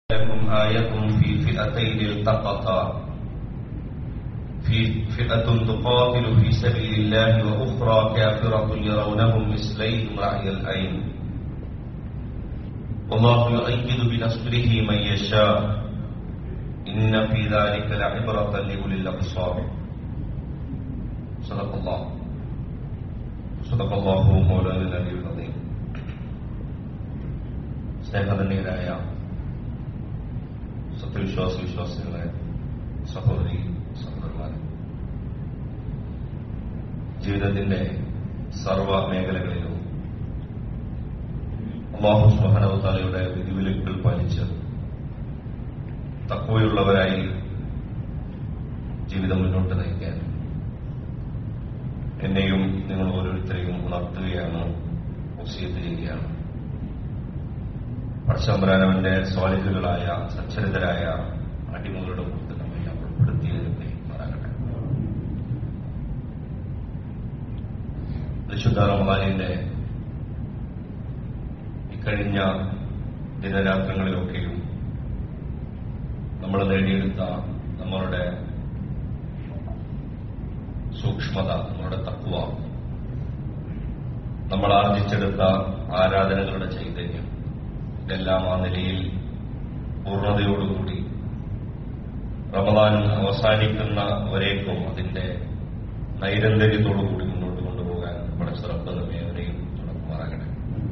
لكم آية في فئتين التقطا في فئة تقاتل في سبيل الله وأخرى كافرة يرونهم مثليهم رأي العين والله يؤيد بنصره من يشاء إن في ذلك لعبرة لأولي الأبصار صدق الله صدق الله مولانا العلي العظيم സ്നേഹധന്യരായ സത്യവിശ്വാസ വിശ്വാസികളെ സഹോദരി സഹോദരന്മാരെ ജീവിതത്തിന്റെ സർവ മേഖലകളിലും അള്ളാഹു സുബാനവതാലയുടെ വിധിവിലക്കുകൾ പാലിച്ച് തക്കവയുള്ളവരായി ജീവിതം മുന്നോട്ട് നയിക്കാൻ എന്നെയും നിങ്ങൾ ഓരോരുത്തരെയും ഉണർത്തുകയാണ് വസീയത്ത് ചെയ്യുകയാണ് പടശമ്പരാനവന്റെ സ്വാലിഹുകളായ സച്ചരിതരായ അടിമകളുടെ കൂട്ടത്തിൽ നമ്മെ ഉൾപ്പെടുത്തിയതിനെ മാറാകട്ടെ വിശുദ്ധ റമദാനിന്റെ ഇക്കഴിഞ്ഞ ദിനരാത്രങ്ങളിലൊക്കെയും നമ്മൾ നേടിയെടുത്ത നമ്മളുടെ സൂക്ഷ്മത നമ്മളുടെ തത്വ നമ്മൾ ആർജിച്ചെടുത്ത ആരാധനകളുടെ ചൈതന്യം ഇതെല്ലാം ആ നിലയിൽ പൂർണ്ണതയോടുകൂടി റമദാൻ അവസാനിക്കുന്ന വരേക്കും അതിന്റെ നൈരന്തര്യത്തോടുകൂടി മുന്നോട്ട് കൊണ്ടുപോകാൻ നമ്മുടെ ശ്രദ്ധ നമ്മേവരെയും തുടക്കുമാറാകട്ടെ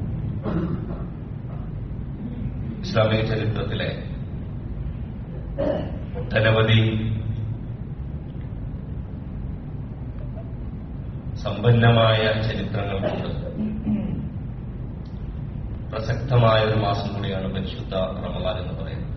ഇസ്ലാമിക ചരിത്രത്തിലെ ഒട്ടനവധി സമ്പന്നമായ ചരിത്രങ്ങൾ കൊണ്ട് പ്രസക്തമായ ഒരു മാസം കൂടിയാണ് പരിശുദ്ധ റമദാൻ എന്ന് പറയുന്നത്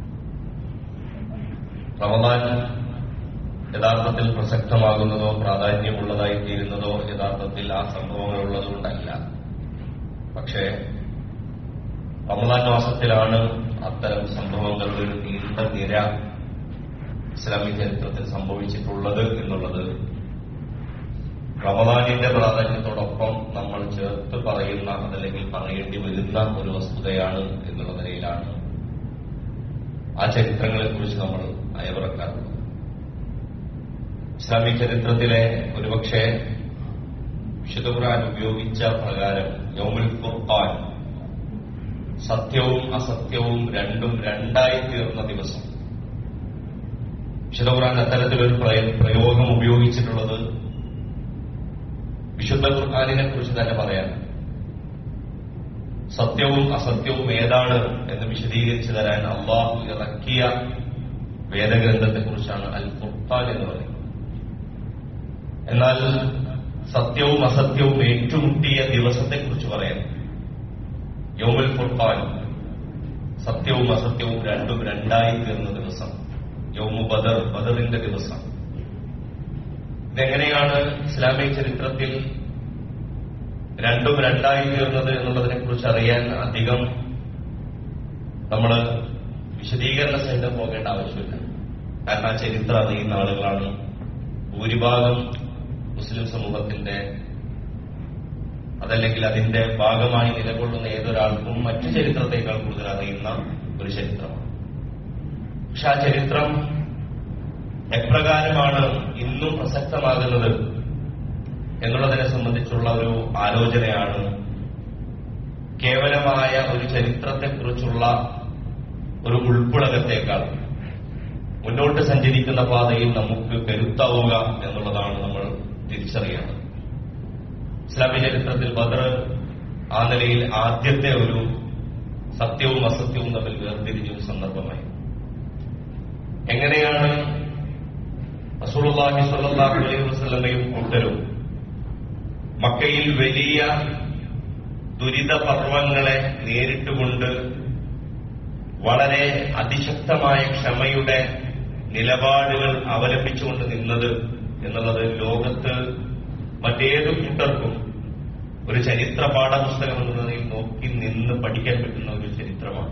റമദാൻ യഥാർത്ഥത്തിൽ പ്രസക്തമാകുന്നതോ പ്രാധാന്യമുള്ളതായി തീരുന്നതോ യഥാർത്ഥത്തിൽ ആ സംഭവങ്ങൾ ഉള്ളതുകൊണ്ടല്ല പക്ഷേ റമദാൻ മാസത്തിലാണ് അത്തരം സംഭവങ്ങൾ ഒരു നീണ്ട നിര ഇസ്ലാമിക ചരിത്രത്തിൽ സംഭവിച്ചിട്ടുള്ളത് എന്നുള്ളത് റമദാനിന്റെ പ്രാധാന്യത്തോടൊപ്പം നമ്മൾ ചേർത്ത് പറയുന്ന അതല്ലെങ്കിൽ പറയേണ്ടി വരുന്ന ഒരു വസ്തുതയാണ് എന്നുള്ള നിലയിലാണ് ആ ചരിത്രങ്ങളെക്കുറിച്ച് നമ്മൾ അയവിറക്കാറുള്ളത് ഇസ്ലാമിക ചരിത്രത്തിലെ ഒരുപക്ഷെ വിശുദ്ധ ഖുർആൻ ഉപയോഗിച്ച പ്രകാരം യൗമുൽ ഖുർആൻ സത്യവും അസത്യവും രണ്ടും രണ്ടായി തീർന്ന ദിവസം വിശുദ്ധ ഖുർആൻ അത്തരത്തിലൊരു പ്രയോഗം ഉപയോഗിച്ചിട്ടുള്ളത് വിശുദ്ധ ഖുർആാനിനെ കുറിച്ച് തന്നെ പറയാൻ സത്യവും അസത്യവും ഏതാണ് എന്ന് വിശദീകരിച്ചു തരാൻ അള്ളാഹു ഇറക്കിയ വേദഗ്രന്ഥത്തെക്കുറിച്ചാണ് അൽ ഖുർആൻ എന്ന് പറയുന്നത് എന്നാൽ സത്യവും അസത്യവും ഏറ്റുമുട്ടിയ ദിവസത്തെക്കുറിച്ച് പറയാൻ യോമുൽ ഖുർആൻ സത്യവും അസത്യവും രണ്ടും രണ്ടായി തീർന്ന ദിവസം യോമു ബദർ ബദറിന്റെ ദിവസം ഇതെങ്ങനെയാണ് ഇസ്ലാമിക ചരിത്രത്തിൽ രണ്ടും രണ്ടായി തീർന്നത് എന്നുള്ളതിനെ കുറിച്ച് അറിയാൻ അധികം നമ്മൾ വിശദീകരണ സഹിതം പോകേണ്ട ആവശ്യമില്ല കാരണം ആ ചരിത്രം അറിയുന്ന ആളുകളാണ് ഭൂരിഭാഗം മുസ്ലിം സമൂഹത്തിന്റെ അതല്ലെങ്കിൽ അതിന്റെ ഭാഗമായി നിലകൊള്ളുന്ന ഏതൊരാൾക്കും മറ്റു ചരിത്രത്തെക്കാൾ കൂടുതൽ അറിയുന്ന ഒരു ചരിത്രമാണ് പക്ഷെ ആ ചരിത്രം എപ്രകാരമാണ് ഇന്നും പ്രസക്തമാകുന്നത് എന്നുള്ളതിനെ സംബന്ധിച്ചുള്ള ഒരു ആലോചനയാണ് കേവലമായ ഒരു ചരിത്രത്തെക്കുറിച്ചുള്ള ഒരു ഉൾപ്പുളകത്തേക്കാൾ മുന്നോട്ട് സഞ്ചരിക്കുന്ന പാതയിൽ നമുക്ക് കരുത്താവുക എന്നുള്ളതാണ് നമ്മൾ തിരിച്ചറിയേണ്ടത് ഇസ്ലാമിക ചരിത്രത്തിൽ ബദർ ആ നിലയിൽ ആദ്യത്തെ ഒരു സത്യവും അസത്യവും തമ്മിൽ വേർതിരിഞ്ഞ ഒരു സന്ദർഭമായി എങ്ങനെയാണ് റസൂലുള്ളാഹി സ്വല്ലല്ലാഹു അലൈഹി വസല്ലമയും കൂട്ടരും മക്കയിൽ വലിയ ദുരിത പർവങ്ങളെ നേരിട്ടുകൊണ്ട് വളരെ അതിശക്തമായ ക്ഷമയുടെ നിലപാടുകൾ അവലംബിച്ചുകൊണ്ട് നിന്നത് എന്നുള്ളത് ലോകത്ത് മറ്റേതു കൂട്ടർക്കും ഒരു ചരിത്ര പാഠപുസ്തകം എന്ന നിലയിൽ നോക്കി നിന്ന് പഠിക്കാൻ പറ്റുന്ന ഒരു ചരിത്രമാണ്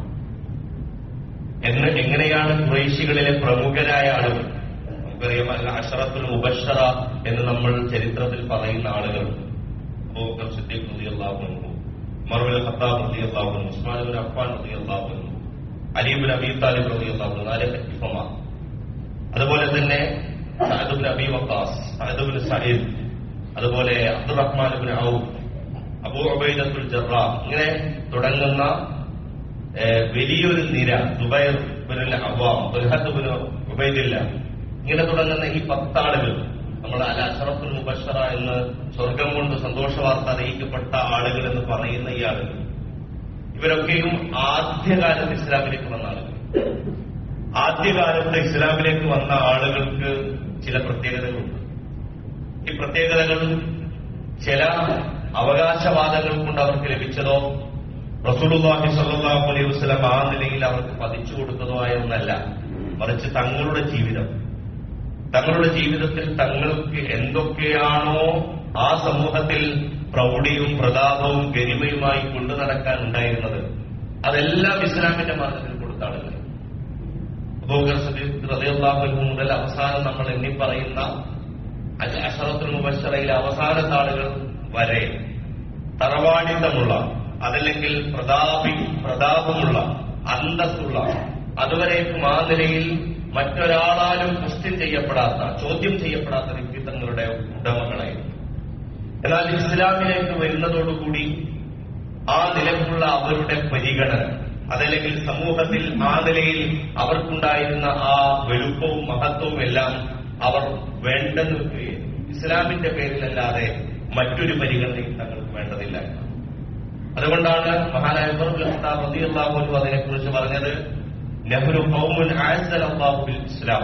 എന്ന് എങ്ങനെയാണ് കുറേശികളിലെ പ്രമുഖരായ ആളുകൾ നമുക്കറിയാം അല്ല അഷറത്തുൽ മുബഷറ എന്ന് നമ്മൾ ചരിത്രത്തിൽ പറയുന്ന ആളുകൾ അബൂബക്കർ സിദ്ദീഖ് റളിയല്ലാഹു അൻഹു ഉമർ ബിൻ ഖത്താബ് റളിയല്ലാഹു അൻഹു ഉസ്മാൻ ബിൻ അഫ്ഫാൻ റളിയല്ലാഹു അൻഹു അലീബുൽ അബി താലിബ് റളിയല്ലാഹു നാല് ഖലീഫമാർ അതുപോലെ തന്നെ സഅദുബിൻ അബി വക്കാസ് സഅദുബിൻ സഈദ് അതുപോലെ Abdurrahman bin Auf Abu Ubaidatul Jarrah ഇങ്ങനെ തുടങ്ങുന്ന ഏഹ്, വലിയൊരു നിര Zubair bin Awwam Talhat bin Ubaidullah ഇങ്ങനെ തുടങ്ങുന്ന ഈ പത്താളുകൾ നമ്മൾ അല അഷറഫുൽ മുബഷറ എന്ന് സ്വർഗം കൊണ്ട് സന്തോഷ വാർത്ത അറിയിക്കപ്പെട്ട ആളുകൾ എന്ന് പറയുന്ന ഈ ആളുകൾ ഇവരൊക്കെയും ആദ്യകാലത്ത് ഇസ്ലാമിലേക്ക് വന്ന ആളുകൾ ആദ്യകാലത്ത് ഇസ്ലാമിലേക്ക് വന്ന ആളുകൾക്ക് ചില പ്രത്യേകതകളുണ്ട് ഈ പ്രത്യേകതകൾ ചില അവകാശവാദങ്ങൾ കൊണ്ട് അവർക്ക് ലഭിച്ചതോ റസൂലുള്ളാഹി സ്വല്ലല്ലാഹു അലൈഹി വസല്ലം ആ നിലയിൽ അവർക്ക് പതിച്ചു കൊടുത്തതോ ആയ ഒന്നല്ല മറിച്ച് തങ്ങളുടെ ജീവിതം തങ്ങളുടെ ജീവിതത്തിൽ തങ്ങൾക്ക് എന്തൊക്കെയാണോ ആ സമൂഹത്തിൽ പ്രൗഢിയും പ്രതാപവും ഗരിമയുമായി കൊണ്ടു നടക്കാൻ ഉണ്ടായിരുന്നത് അതെല്ലാം ഇസ്ലാമിന്റെ മാർഗത്തിൽ കൊടുത്ത ആളുകൾ അബൂബക്കർ സിദ്ദീഖ് റളിയല്ലാഹു അൻഹു മുതൽ അവസാനം നമ്മൾ എണ്ണി പറയുന്ന അൽ അഷറത്തുൽ മുബശ്ശറയിലെ അവസാനത്തെ ആളുകൾ വരെ തറവാടിത്തമുള്ള അതല്ലെങ്കിൽ പ്രതാപി പ്രതാപമുള്ള അന്തസ്സുള്ള അതുവരേക്കും ആ നിലയിൽ മറ്റൊരാളാലും ക്വസ്റ്റ്യൻ ചെയ്യപ്പെടാത്ത ചോദ്യം ചെയ്യപ്പെടാത്ത വ്യക്തിത്വങ്ങളുടെ ഉടമകളായിരുന്നു എന്നാൽ ഇസ്ലാമിലേക്ക് വരുന്നതോടുകൂടി ആ നിലക്കുള്ള അവരുടെ പരിഗണന അതല്ലെങ്കിൽ സമൂഹത്തിൽ ആ നിലയിൽ അവർക്കുണ്ടായിരുന്ന ആ വലുപ്പവും മഹത്വവും എല്ലാം അവർ വേണ്ടെന്ന് വെക്കുകയും ഇസ്ലാമിന്റെ പേരിലല്ലാതെ മറ്റൊരു പരിഗണനയും തങ്ങൾക്ക് വേണ്ടതില്ല എന്ന്. അതുകൊണ്ടാണ് മഹാനായ റബിഅള്ളാഹു അതിനെക്കുറിച്ച് പറഞ്ഞത് നെഹ്റു കൗമുൻ അള്ളാഹു ബിൽ ഇസ്ലാം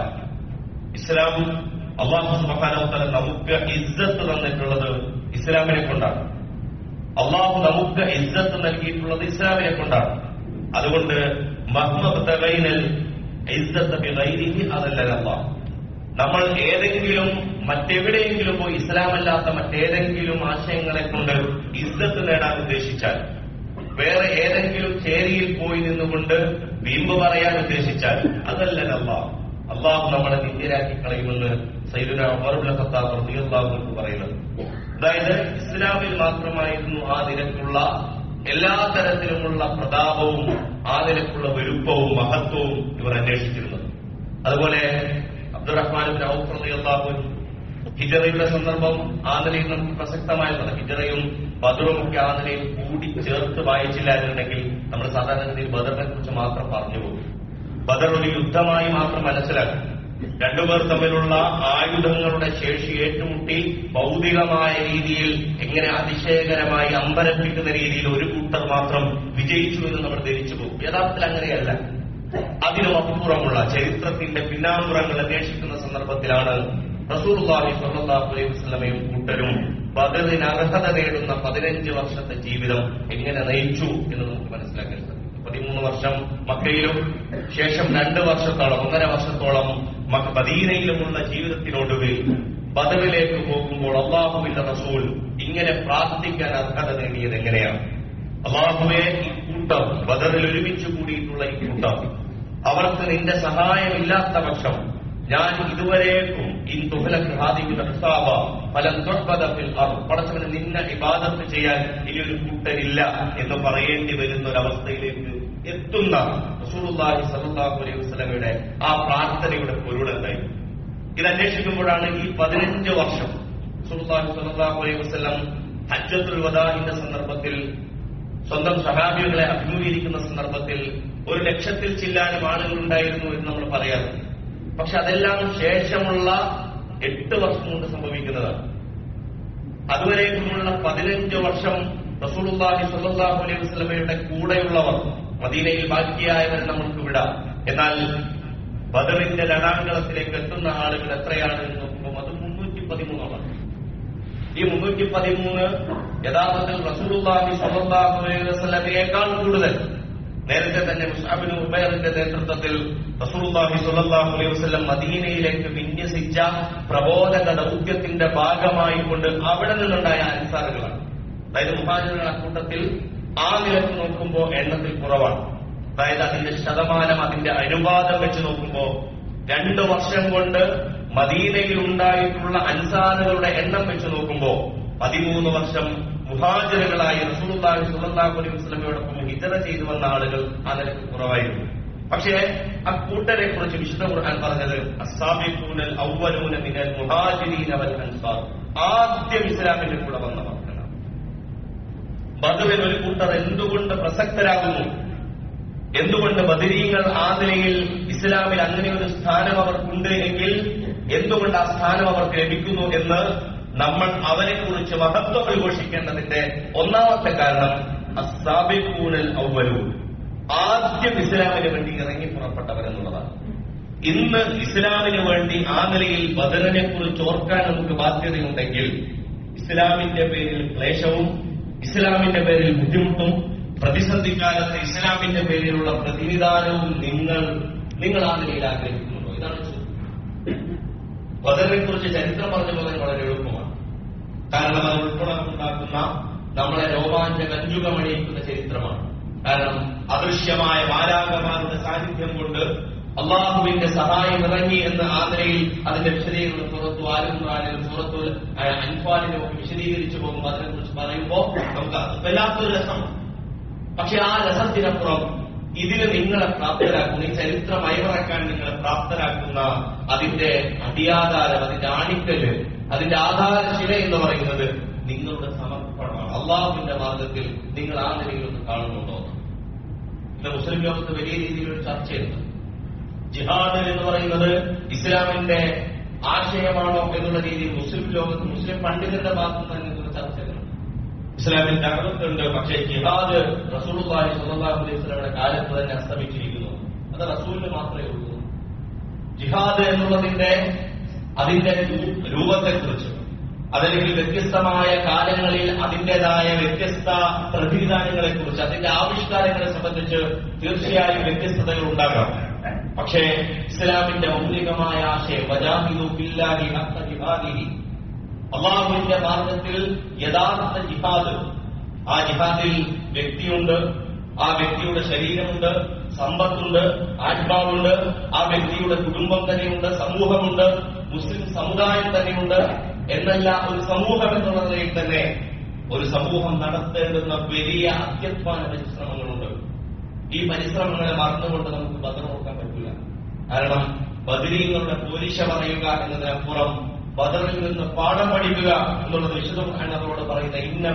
ഇസ്ലാം അള്ളാഹു സുബാനോത്തല നമുക്ക് ഇസ്സത്ത് തന്നിട്ടുള്ളത് ഇസ്ലാമിനെ കൊണ്ടാണ് അള്ളാഹു നമുക്ക് ഇസ്സത്ത് നൽകിയിട്ടുള്ളത് ഇസ്ലാമിനെ കൊണ്ടാണ് അതുകൊണ്ട് മഹ്മബ്തഗൈനൽ ഇസ്സത്ത് ബിഗൈരിഹി അതല്ല അള്ളാഹ് നമ്മൾ ഏതെങ്കിലും മറ്റെവിടെയെങ്കിലും പോയി ഇസ്ലാമല്ലാത്ത മറ്റേതെങ്കിലും ആശയങ്ങളെ കൊണ്ട് ഇസ്സത്ത് നേടാൻ ഉദ്ദേശിച്ചാൽ വേറെ ഏതെങ്കിലും ചേരിയിൽ പോയി നിന്നുകൊണ്ട് വീമ്പ് പറയാൻ ഉദ്ദേശിച്ചാൽ അതല്ല അള്ളാഹ് അള്ളാഹു നമ്മളെ നിന്ദ്യരാക്കി കളയുമെന്ന് സൈദുന അമറുൽ ഖത്താബ് റളിയല്ലാഹു അൻഹു പറയുന്നത് അതായത് ഇസ്ലാമിൽ മാത്രമായിരുന്നു ആ നിരക്കുള്ള എല്ലാ തരത്തിലുമുള്ള പ്രതാപവും ആ നിലക്കുള്ള വലുപ്പവും മഹത്വവും ഇവർ അന്വേഷിച്ചിരുന്നത് അതുപോലെ അബ്ദുറഹ്മാൻ ബിൻ ഔഫ് റളിയല്ലാഹു അൻഹു ഹിജറയുടെ സന്ദർഭം ആ നിലയിൽ നമുക്ക് പ്രസക്തമായതാണ് ഹിജറയും ബദറും ഒക്കെ ആ നിലയിൽ കൂടി ചേർത്ത് വായിച്ചില്ലായിരുന്നുണ്ടെങ്കിൽ നമ്മൾ സാധാരണഗതിയിൽ ബദറിനെ കുറിച്ച് മാത്രം പറഞ്ഞു പോകും ബദർ ഒരു യുദ്ധമായി മാത്രം മനസ്സിലാക്കും രണ്ടുപേർ തമ്മിലുള്ള ആയുധങ്ങളുടെ ശേഷി ഏറ്റുമുട്ടി ഭൗതികമായ രീതിയിൽ എങ്ങനെ അതിശയകരമായി അമ്പരപ്പിക്കുന്ന രീതിയിൽ ഒരു കൂട്ടർ മാത്രം വിജയിച്ചു എന്ന് നമ്മൾ ധരിച്ചു പോകും യഥാർത്ഥത്തിൽ അങ്ങനെയല്ല അതിനും അപ്പുറമുള്ള ചരിത്രത്തിന്റെ പിന്നാമ്പുറങ്ങൾ അന്വേഷിക്കുന്ന സന്ദർഭത്തിലാണ് റസൂർഹി സ്വല്ലല്ലാഹു അലൈഹി വസല്ലമയും കൂട്ടരും ബദറിന് അർഹത നേടുന്ന പതിനഞ്ച് വർഷത്തെ ജീവിതം എങ്ങനെ നയിച്ചു എന്ന് നമുക്ക് മനസ്സിലാക്കാൻ സാധിക്കും പതിമൂന്ന് വർഷം മക്കയിലും ശേഷം രണ്ട് വർഷത്തോളം ഒന്നര വർഷത്തോളം മക്ക- മദീനയിലുമുള്ള ജീവിതത്തിനൊടുവിൽ ബദറിലേക്ക് പോകുമ്പോൾ അള്ളാഹുവിന്റെ റസൂൽ ഇങ്ങനെ പ്രാർത്ഥിക്കാൻ അർഹത നേടിയത് എങ്ങനെയാണ് അള്ളാഹുവെ ഈ കൂട്ടം ബദറിൽ ഒരുമിച്ച് കൂടിയിട്ടുള്ള ഈ കൂട്ടം അവർക്ക് നിന്റെ സഹായമില്ലാത്ത പക്ഷം ഞാൻ ഇതുവരേക്കും ഈ തുഹലക്ക് ഹാദിക്കുന്ന ഹിസാബ ഫലം തുഹ്ബദ ഫിൽ അർദ്. പടച്ചവന് നിന്നെ ഇബാദത്ത് ചെയ്യാൻ ഇനി ഒരു കൂട്ടരില്ല എന്ന് പറയേണ്ടി വരുന്ന ഒരവസ്ഥയിലേക്ക് എത്തുന്ന റസൂലുള്ളാഹി സ്വല്ലല്ലാഹു അലൈഹി വസല്ലമയുടെ ആ പ്രാർത്ഥനയുടെ പൊരുളെന്തായി ഇത് അന്വേഷിക്കുമ്പോഴാണ് ഈ പതിനഞ്ച് വർഷം റസൂലുള്ളാഹി സ്വല്ലല്ലാഹു അലൈഹി വസല്ലം ഹജ്ജത്തുൽ വദാഹിന്റെ സന്ദർഭത്തിൽ സ്വന്തം സഹാബികളെ അഭിമുഖീകരിക്കുന്ന സന്ദർഭത്തിൽ ഒരു ലക്ഷത്തിൽ ചില്ലാനും ആളുകൾ ഉണ്ടായിരുന്നു എന്ന് നമ്മൾ പറയാറുണ്ട് പക്ഷെ അതെല്ലാം ശേഷമുള്ള എട്ട് വർഷം കൊണ്ട് സംഭവിക്കുന്നതാണ് അതുവരേക്കുമുള്ള പതിനഞ്ച് വർഷം റസൂലുള്ളാഹി സ്വല്ലല്ലാഹു അലൈഹി വസല്ലമയുടെ കൂടെയുള്ളവർ മദീനയിൽ ബാക്കിയായവരെ നമുക്ക് വിടാം എന്നാൽ ബദറിന്റെ രണാങ്കളത്തിലേക്ക് എത്തുന്ന ആളുകൾ എത്രയാണ് എന്ന് നോക്കുമ്പോൾ അത് മുന്നൂറ്റി പതിമൂന്നോളം ഈ മുന്നൂറ്റി പതിമൂന്ന് യഥാർത്ഥത്തിൽ റസൂലുള്ളാഹി സ്വല്ലല്ലാഹു അലൈഹി വസല്ലമയേക്കാൾ കൂടുതൽ നേരത്തെ തന്നെ മുസ്അബിന് ഉബൈറിന്റെ നേതൃത്വത്തിൽ റസൂലുള്ളാഹി സ്വല്ലല്ലാഹു അലൈഹി വസല്ലം മദീനയിലേക്ക് വിന്യസിച്ച പ്രബോധക ദൗത്യത്തിന്റെ ഭാഗമായി കൊണ്ട് അവിടെ നിന്നുണ്ടായ അൻസാറുകളാണ് അതായത് മുഹാജിറുകൾ അക്കൂട്ടത്തിൽ ആ നിലക്ക് നോക്കുമ്പോൾ എണ്ണത്തിൽ കുറവാണ് അതായത് അതിന്റെ ശതമാനം അതിന്റെ അനുപാതം വെച്ച് നോക്കുമ്പോൾ രണ്ടു വർഷം കൊണ്ട് മദീനയിൽ ഉണ്ടായിട്ടുള്ള അൻസാറുകളുടെ എണ്ണം വെച്ച് നോക്കുമ്പോൾ പതിമൂന്ന് വർഷം മുഹാജിറുകളായി റസൂലുള്ളാഹി സ്വല്ലല്ലാഹു അലൈഹി വസല്ലമയോടൊപ്പം ഹിജറ ചെയ്തു വന്ന ആളുകൾ ആ നിലക്ക് കുറവായിരുന്നു പക്ഷേ ആ കൂട്ടരെ കുറിച്ച് വിശുദ്ധ ഖുർആൻ പറഞ്ഞത് അസാബിഖൂനൽ അവ്വലൂന മിനൽ മുഹാജിരീന വൽ അൻസാർ ആദ്യം ഇസ്ലാമിന്റെ കൂടെ വന്ന മക്കളാണ് ബദറിൽ ഒരു കൂട്ടർ എന്തുകൊണ്ട് പ്രസക്തരാകുന്നു എന്തുകൊണ്ട് ബദരീങ്ങൾ ആ നിലയിൽ ഇസ്ലാമിൽ അങ്ങനെ ഒരു സ്ഥാനം അവർക്കുണ്ട് എങ്കിൽ എന്തുകൊണ്ട് ആ സ്ഥാനം അവർക്ക് ലഭിക്കുന്നു എന്ന് നമ്മൾ അവരെ കുറിച്ച് മഹത്വം വിഘോഷിക്കേണ്ടതിന്റെ ഒന്നാമത്തെ കാരണം അസാബിഖൂനൽ അവ്വലൂൻ ആദ്യം ഇസ്ലാമിന് വേണ്ടി ഇറങ്ങി പുറപ്പെട്ടവരെന്നുള്ളതാണ് ഇന്ന് ഇസ്ലാമിന് വേണ്ടി ആ നിലയിൽ ബദറിനെ കുറിച്ച് ഓർക്കാൻ നമുക്ക് ബാധ്യതയുണ്ടെങ്കിൽ ഇസ്ലാമിന്റെ പേരിൽ ക്ലേശവും ഇസ്ലാമിന്റെ പേരിൽ ബുദ്ധിമുട്ടും പ്രതിസന്ധി കാലത്ത് ഇസ്ലാമിന്റെ പേരിലുള്ള പ്രതിനിധാനവും നിങ്ങൾ നിങ്ങൾ ആ നിലയിൽ ആഗ്രഹിക്കുന്നുണ്ടോ ഇതാണ് ചോദ്യം ബദറിനെ കുറിച്ച് ചരിത്രം പറഞ്ഞു പോകാൻ വളരെ എളുപ്പമാണ് കാരണം അത് ഉൾപ്പെടുന്നുണ്ടാക്കുന്ന നമ്മളെ രോമാഞ്ച കഞ്ചുകമണിയിക്കുന്ന ചരിത്രമാണ് കാരണം അദൃശ്യമായ മാലാകമാരുടെ സാന്നിധ്യം കൊണ്ട് അള്ളാഹുവിന്റെ സഹായം ഇറങ്ങി എന്ന് ആ നിലയിൽ അതിന്റെ വിശദീകരണം സുറത്തു ആലുറാനിലും സുറത്തു അൻഫാലിലും ഒക്കെ വിശദീകരിച്ചു പോകുമ്പോൾ അതിനെക്കുറിച്ച് പറയുമ്പോൾ നമുക്ക് അത് വല്ലാത്തൊരു രസമാണ് പക്ഷെ ആ രസത്തിനപ്പുറം ഇതിന് നിങ്ങളെ പ്രാപ്തരാക്കുന്ന ഈ ചരിത്രം അയവിറക്കാൻ നിങ്ങളെ പ്രാപ്തരാക്കുന്ന അതിന്റെ അടിയാധാരം അതിന്റെ ആണിക്കല് അതിന്റെ ആധാരശില എന്ന് പറയുന്നത് നിങ്ങളുടെ സമർപ്പണമാണ് അള്ളാഹുവിന്റെ മാർഗത്തിൽ നിങ്ങൾ ആ നിലയിൽ ഒന്ന് കാണുന്നുണ്ടോ ഇന്ന് മുസ്ലിം ലോകത്ത് വലിയ രീതിയിൽ ഒരു ചർച്ചയുണ്ട് ജിഹാദ് എന്ന് പറയുന്നത് ഇസ്ലാമിന്റെ ആശയമാണോ എന്നുള്ള രീതിയിൽ മുസ്ലിം ലോകത്ത് മുസ്ലിം പണ്ഡിതരുടെ ഭാഗത്ത് തന്നെ ഒരു ചർച്ചകളുണ്ട് ഇസ്ലാമിന്റെ അകത്തുണ്ട് പക്ഷേ ജിഹാദ് റസൂലുള്ളാഹി സ്വല്ലല്ലാഹു അലൈഹി വസല്ലമയുടെ കാലത്ത് തന്നെ അസ്തമിച്ചിരിക്കുന്നു അത് റസൂലിന് മാത്രമേ ഉള്ളൂ ജിഹാദ് എന്നുള്ളതിന്റെ അതിന്റെ രൂപത്തെക്കുറിച്ച് അതല്ലെങ്കിൽ വ്യത്യസ്തമായ കാലങ്ങളിൽ അതിന്റേതായ വ്യത്യസ്ത പ്രതിവിധാനങ്ങളെ കുറിച്ച് അതിന്റെ ആവിഷ്കാരങ്ങളെ സംബന്ധിച്ച് തീർച്ചയായും വ്യത്യസ്തതകൾ ഉണ്ടാകാം പക്ഷേ ഇസ്ലാമിന്റെ മൗലികമായ ആശയം വജാഹിദു ബില്ലാഹി ഹഖ ജിഹാദിഹി അള്ളാഹുവിന്റെ മാർഗത്തിൽ യഥാർത്ഥ ജിഹാദ് ആ ജിഹാദിൽ വ്യക്തിയുണ്ട് ആ വ്യക്തിയുടെ ശരീരമുണ്ട് സമ്പത്തുണ്ട് ആത്മാവുണ്ട് ആ വ്യക്തിയുടെ കുടുംബം തന്നെയുണ്ട് സമൂഹമുണ്ട് മുസ്ലിം സമുദായം തന്നെയുണ്ട് എന്നല്ല ഒരു സമൂഹം എന്നുള്ള നിലയിൽ തന്നെ ഒരു സമൂഹം നടത്തേണ്ടുന്ന വലിയ അത്യധ്വാന പരിശ്രമങ്ങളുണ്ട് ഈ പരിശ്രമങ്ങളെ മറന്നുകൊണ്ട് നമുക്ക് ബദർ നോക്കാൻ പറ്റില്ല കാരണം ബദരീങ്ങളുടെ പോലീശ പറയുക എന്നതിനപ്പുറം ബദറിൽ നിന്ന് പാഠം പഠിക്കുക എന്നുള്ളത് വിശുദ്ധ എന്നതോട് പറയുന്ന ഇന്ന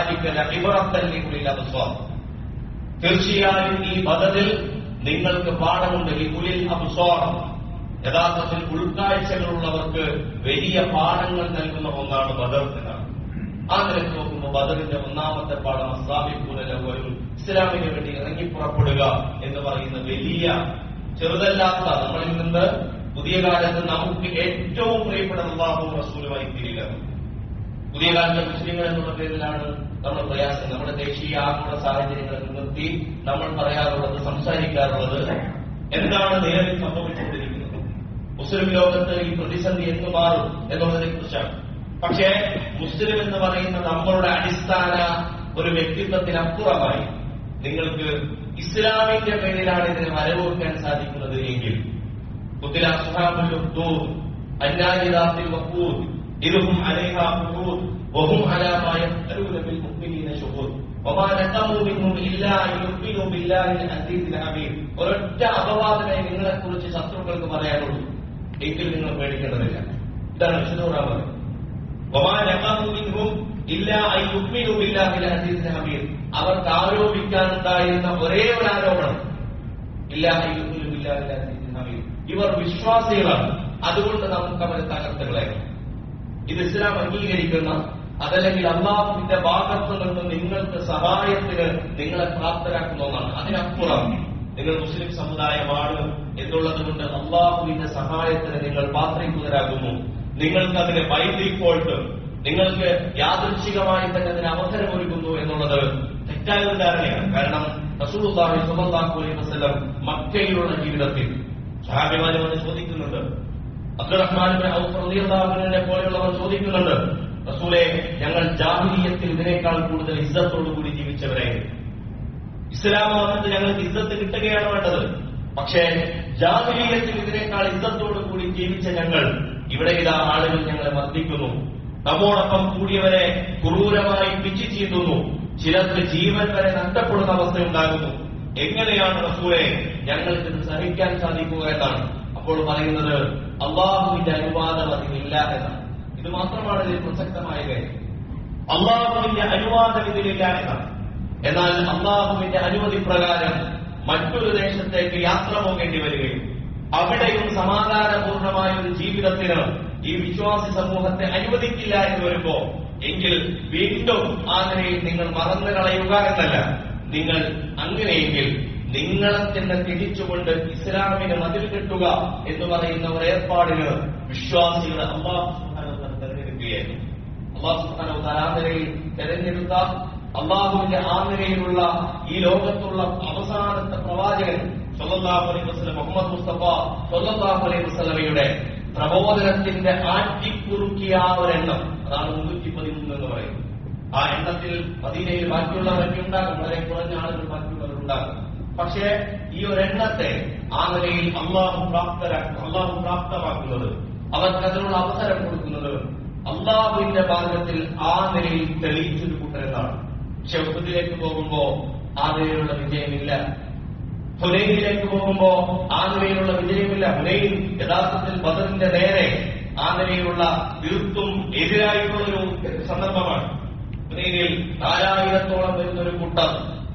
ഇബറത്തല്ലിക്കുള്ളില്ലാത്ത സ്വാം തീർച്ചയായും ഈ ബദറിൽ നിങ്ങൾക്ക് പാഠമുണ്ട് ഈ കുലിൽ അബ്സ്വാർ യഥാർത്ഥത്തിൽ ഉൾക്കാഴ്ചകളുള്ളവർക്ക് വലിയ പാഠങ്ങൾ നൽകുന്ന ഒന്നാണ് ബദർ എന്നാണ് ആ നിലയ്ക്ക് നോക്കുമ്പോൾ ബദറിന്റെ ഒന്നാമത്തെ പാഠം അസ്ലാമിക്കൂലും ഇസ്ലാമിന് വേണ്ടി ഇറങ്ങി പുറപ്പെടുക എന്ന് പറയുന്ന വലിയ ചെറുതല്ലാത്ത നമ്മളിൽ നിന്ന് പുതിയ കാലത്ത് നമുക്ക് ഏറ്റവും പ്രിയപ്പെട്ട അള്ളാഹു റസൂലുമായി തീരുക പുതിയ കാലത്തെ മുസ്ലിങ്ങൾ എന്നുള്ള പേരിലാണ് നമ്മൾ പ്രയാസം നമ്മുടെ ദേശീയ ആഗോള സാഹചര്യങ്ങളെ മുൻനിർത്തി നമ്മൾ പറയാറുള്ളത് സംസാരിക്കാറുള്ളത് എന്താണ് നിലവിൽ സംഭവിച്ചുകൊണ്ടിരിക്കുന്നത് മുസ്ലിം ലോകത്ത് ഈ പ്രതിസന്ധി എന്ന് മാറും എന്നുള്ളതിനെ കുറിച്ചാണ് പക്ഷേ മുസ്ലിം എന്ന് പറയുന്ന നമ്മളുടെ അടിസ്ഥാന ഒരു വ്യക്തിത്വത്തിനപ്പുറമായി നിങ്ങൾക്ക് ഇസ്ലാമിന്റെ പേരിലാണ് ഇതിനെ വരവോക്കാൻ സാധിക്കുന്നത് എങ്കിൽ قتل أصحاب الأخدود النار ذات الوقود إذ هم عليها قعود وهم على ما يفعلون بالمؤمنين شهود وما نقموا منهم إلا أن يؤمنوا بالله العزيز الحميد ഒരൊറ്റ അപവാദമേ നിങ്ങളെ കുറിച്ച് ശത്രുക്കൾക്ക് പറയാനുള്ളൂ എങ്കിൽ നിങ്ങൾ പേടിക്കേണ്ടതില്ല ഇതാണ് വിശുദ്ധ ഹമീദ് അവർക്ക് ആരോപിക്കാനുണ്ടായിരുന്ന ഒരേ ഒരു ആരോപണം ഇല്ല ഹമീദ് ഇവർ വിശ്വാസികളാണ് അതുകൊണ്ട് നമുക്ക് അവരെ തകർത്തുകളയണം ഇത് ഇസ്ലാം അംഗീകരിക്കുന്ന അതല്ലെങ്കിൽ അള്ളാഹുവിന്റെ ഭാഗത്ത് നിന്ന് നിങ്ങൾക്ക് സഹായത്തിന് നിങ്ങളെ പ്രാപ്തരാക്കുന്ന ഒന്നാണ് അതിനപ്പുറം നിങ്ങൾ മുസ്ലിം സമുദായമാണ് എന്നുള്ളത് കൊണ്ട് അള്ളാഹുവിന്റെ സഹായത്തിന് നിങ്ങൾ പാത്രീകൃതരാകുന്നു നിങ്ങൾക്ക് അതിന് ബൈ ഡീഫോൾട്ട് നിങ്ങൾക്ക് യാദൃച്ഛികമായി തന്നെ അതിന് അവസരമൊരുക്കുന്നു എന്നുള്ളത് തെറ്റായ ഒരു ധാരണയാണ് കാരണം റസൂലുള്ളാഹി സ്വല്ലല്ലാഹു അലൈഹി വസല്ലം മക്കയിലുള്ള ജീവിതത്തിൽ സഹാബിമാര് വന്ന് ചോദിക്കുന്നുണ്ട് അബ്ദുറഹ്മാൻ ഔഫറിനെ പോലെയുള്ളവർ ചോദിക്കുന്നുണ്ട് റസൂലെ ഞങ്ങൾ ജാഹിലിയത്തിൽ ഇതിനേക്കാൾ കൂടുതൽ ഇസ്സത്തോടുകൂടി ജീവിച്ചവരായിരുന്നു ഇസ്ലാം വന്നിട്ട് ഞങ്ങൾക്ക് ഇസ്സത്ത് കിട്ടുകയാണ് വേണ്ടത് പക്ഷേ ജാഹിലിയത്തിൽ ഇതിനേക്കാൾ ഇസ്സത്തോടുകൂടി ജീവിച്ച ഞങ്ങൾ ഇവിടെ ഇതാ ആളുകൾ ഞങ്ങളെ മർദ്ദിക്കുന്നു നമ്മോടൊപ്പം കൂടിയവരെ ക്രൂരമായി പിച്ചു ചീന്തുന്നു ചിലർക്ക് ജീവൻ വരെ നഷ്ടപ്പെടുന്ന അവസ്ഥയുണ്ടാകുന്നു എങ്ങനെയാണ് റസൂലെ ഞങ്ങൾക്ക് ഇത് സഹിക്കാൻ സാധിക്കുക എന്നാണ് അപ്പോൾ പറയുന്നത് അള്ളാഹുവിന്റെ അനുവാദം അതിനില്ല എന്നാണ് ഇത് മാത്രമാണ് ഇതിൽ പ്രസക്തമായ കാര്യം അള്ളാഹുവിന്റെ അനുവാദം ഇതിലില്ല എന്നാണ് എന്നാൽ അള്ളാഹുവിന്റെ അനുമതി പ്രകാരം മറ്റൊരു ദേശത്തേക്ക് യാത്ര പോകേണ്ടി വരികയും അവിടെയും സമാധാനപൂർണമായ ഒരു ജീവിതത്തിന് ഈ വിശ്വാസി സമൂഹത്തെ അനുവദിക്കില്ല എന്ന് വരുമ്പോ എങ്കിൽ വീണ്ടും ആ നിലയിൽ നിങ്ങൾ മറന്നു കളയുക എന്നല്ല നിങ്ങൾ അങ്ങനെയെങ്കിൽ നിങ്ങളെ തന്നെ തിരിച്ചുകൊണ്ട് ഇസ്ലാമിന് മതിൽ കെട്ടുക എന്ന് പറയുന്ന ഒരു ഏർപ്പാടിന് വിശ്വാസികൾ അള്ളാഹു സുബ്ഹാനഹു വ തആല തെരഞ്ഞെടുക്കുകയായിരുന്നു അള്ളാഹു സുബ്ഹാനഹു വ തആല ആ നിലയിൽ തെരഞ്ഞെടുത്ത അള്ളാഹുവിന്റെ ആ നിലയിലുള്ള ഈ ലോകത്തുള്ള അവസാനത്തെ പ്രവാചകൻ സല്ലല്ലാഹു അലൈഹി വസല്ലം മുഹമ്മദ് മുസ്തഫ സല്ലല്ലാഹു അലൈഹി വസല്ലമയുടെ പ്രബോധനത്തിന്റെ ആറ്റിക്കുറുക്കിയ ആ ഒരെണ്ണം അതാണ് മുന്നൂറ്റി പതിമൂന്ന് എന്ന് പറയുന്നത് ആ എണ്ണത്തിൽ മദീനയിൽ ബാക്കിയുള്ളവരൊക്കെ ഉണ്ടാകും വളരെ കുറഞ്ഞ ആളുകൾ ബാക്കിയുള്ളവരുണ്ടാകും പക്ഷേ ഈ ഒരെണ്ണത്തെ ആ നിലയിൽ അള്ളാഹു പ്രാപ്തരാക്കും അള്ളാഹു പ്രാപ്തമാക്കുന്നത് അവർക്ക് അതിനുള്ള അവസരം കൊടുക്കുന്നത് അള്ളാഹുവിന്റെ ഭാഗത്തിൽ ആ നിലയിൽ തെളിയിച്ചൊരു കൂട്ടരെന്നാണ് പക്ഷെ ഉപ്പത്തിലേക്ക് പോകുമ്പോ ആ നിലയിലുള്ള വിജയമില്ല ഹുനൈനിലേക്ക് പോകുമ്പോ ആ നിലയിലുള്ള വിജയമില്ല ഹുനൈൻ യഥാർത്ഥത്തിൽ ബദറിന്റെ നേരെ ആ നിലയിലുള്ള തീർത്തും എതിരായിട്ടുള്ള ഒരു സന്ദർഭമാണ് ഹുനൈനിൽ നാലായിരത്തോളം വരുന്ന ഒരു കൂട്ടം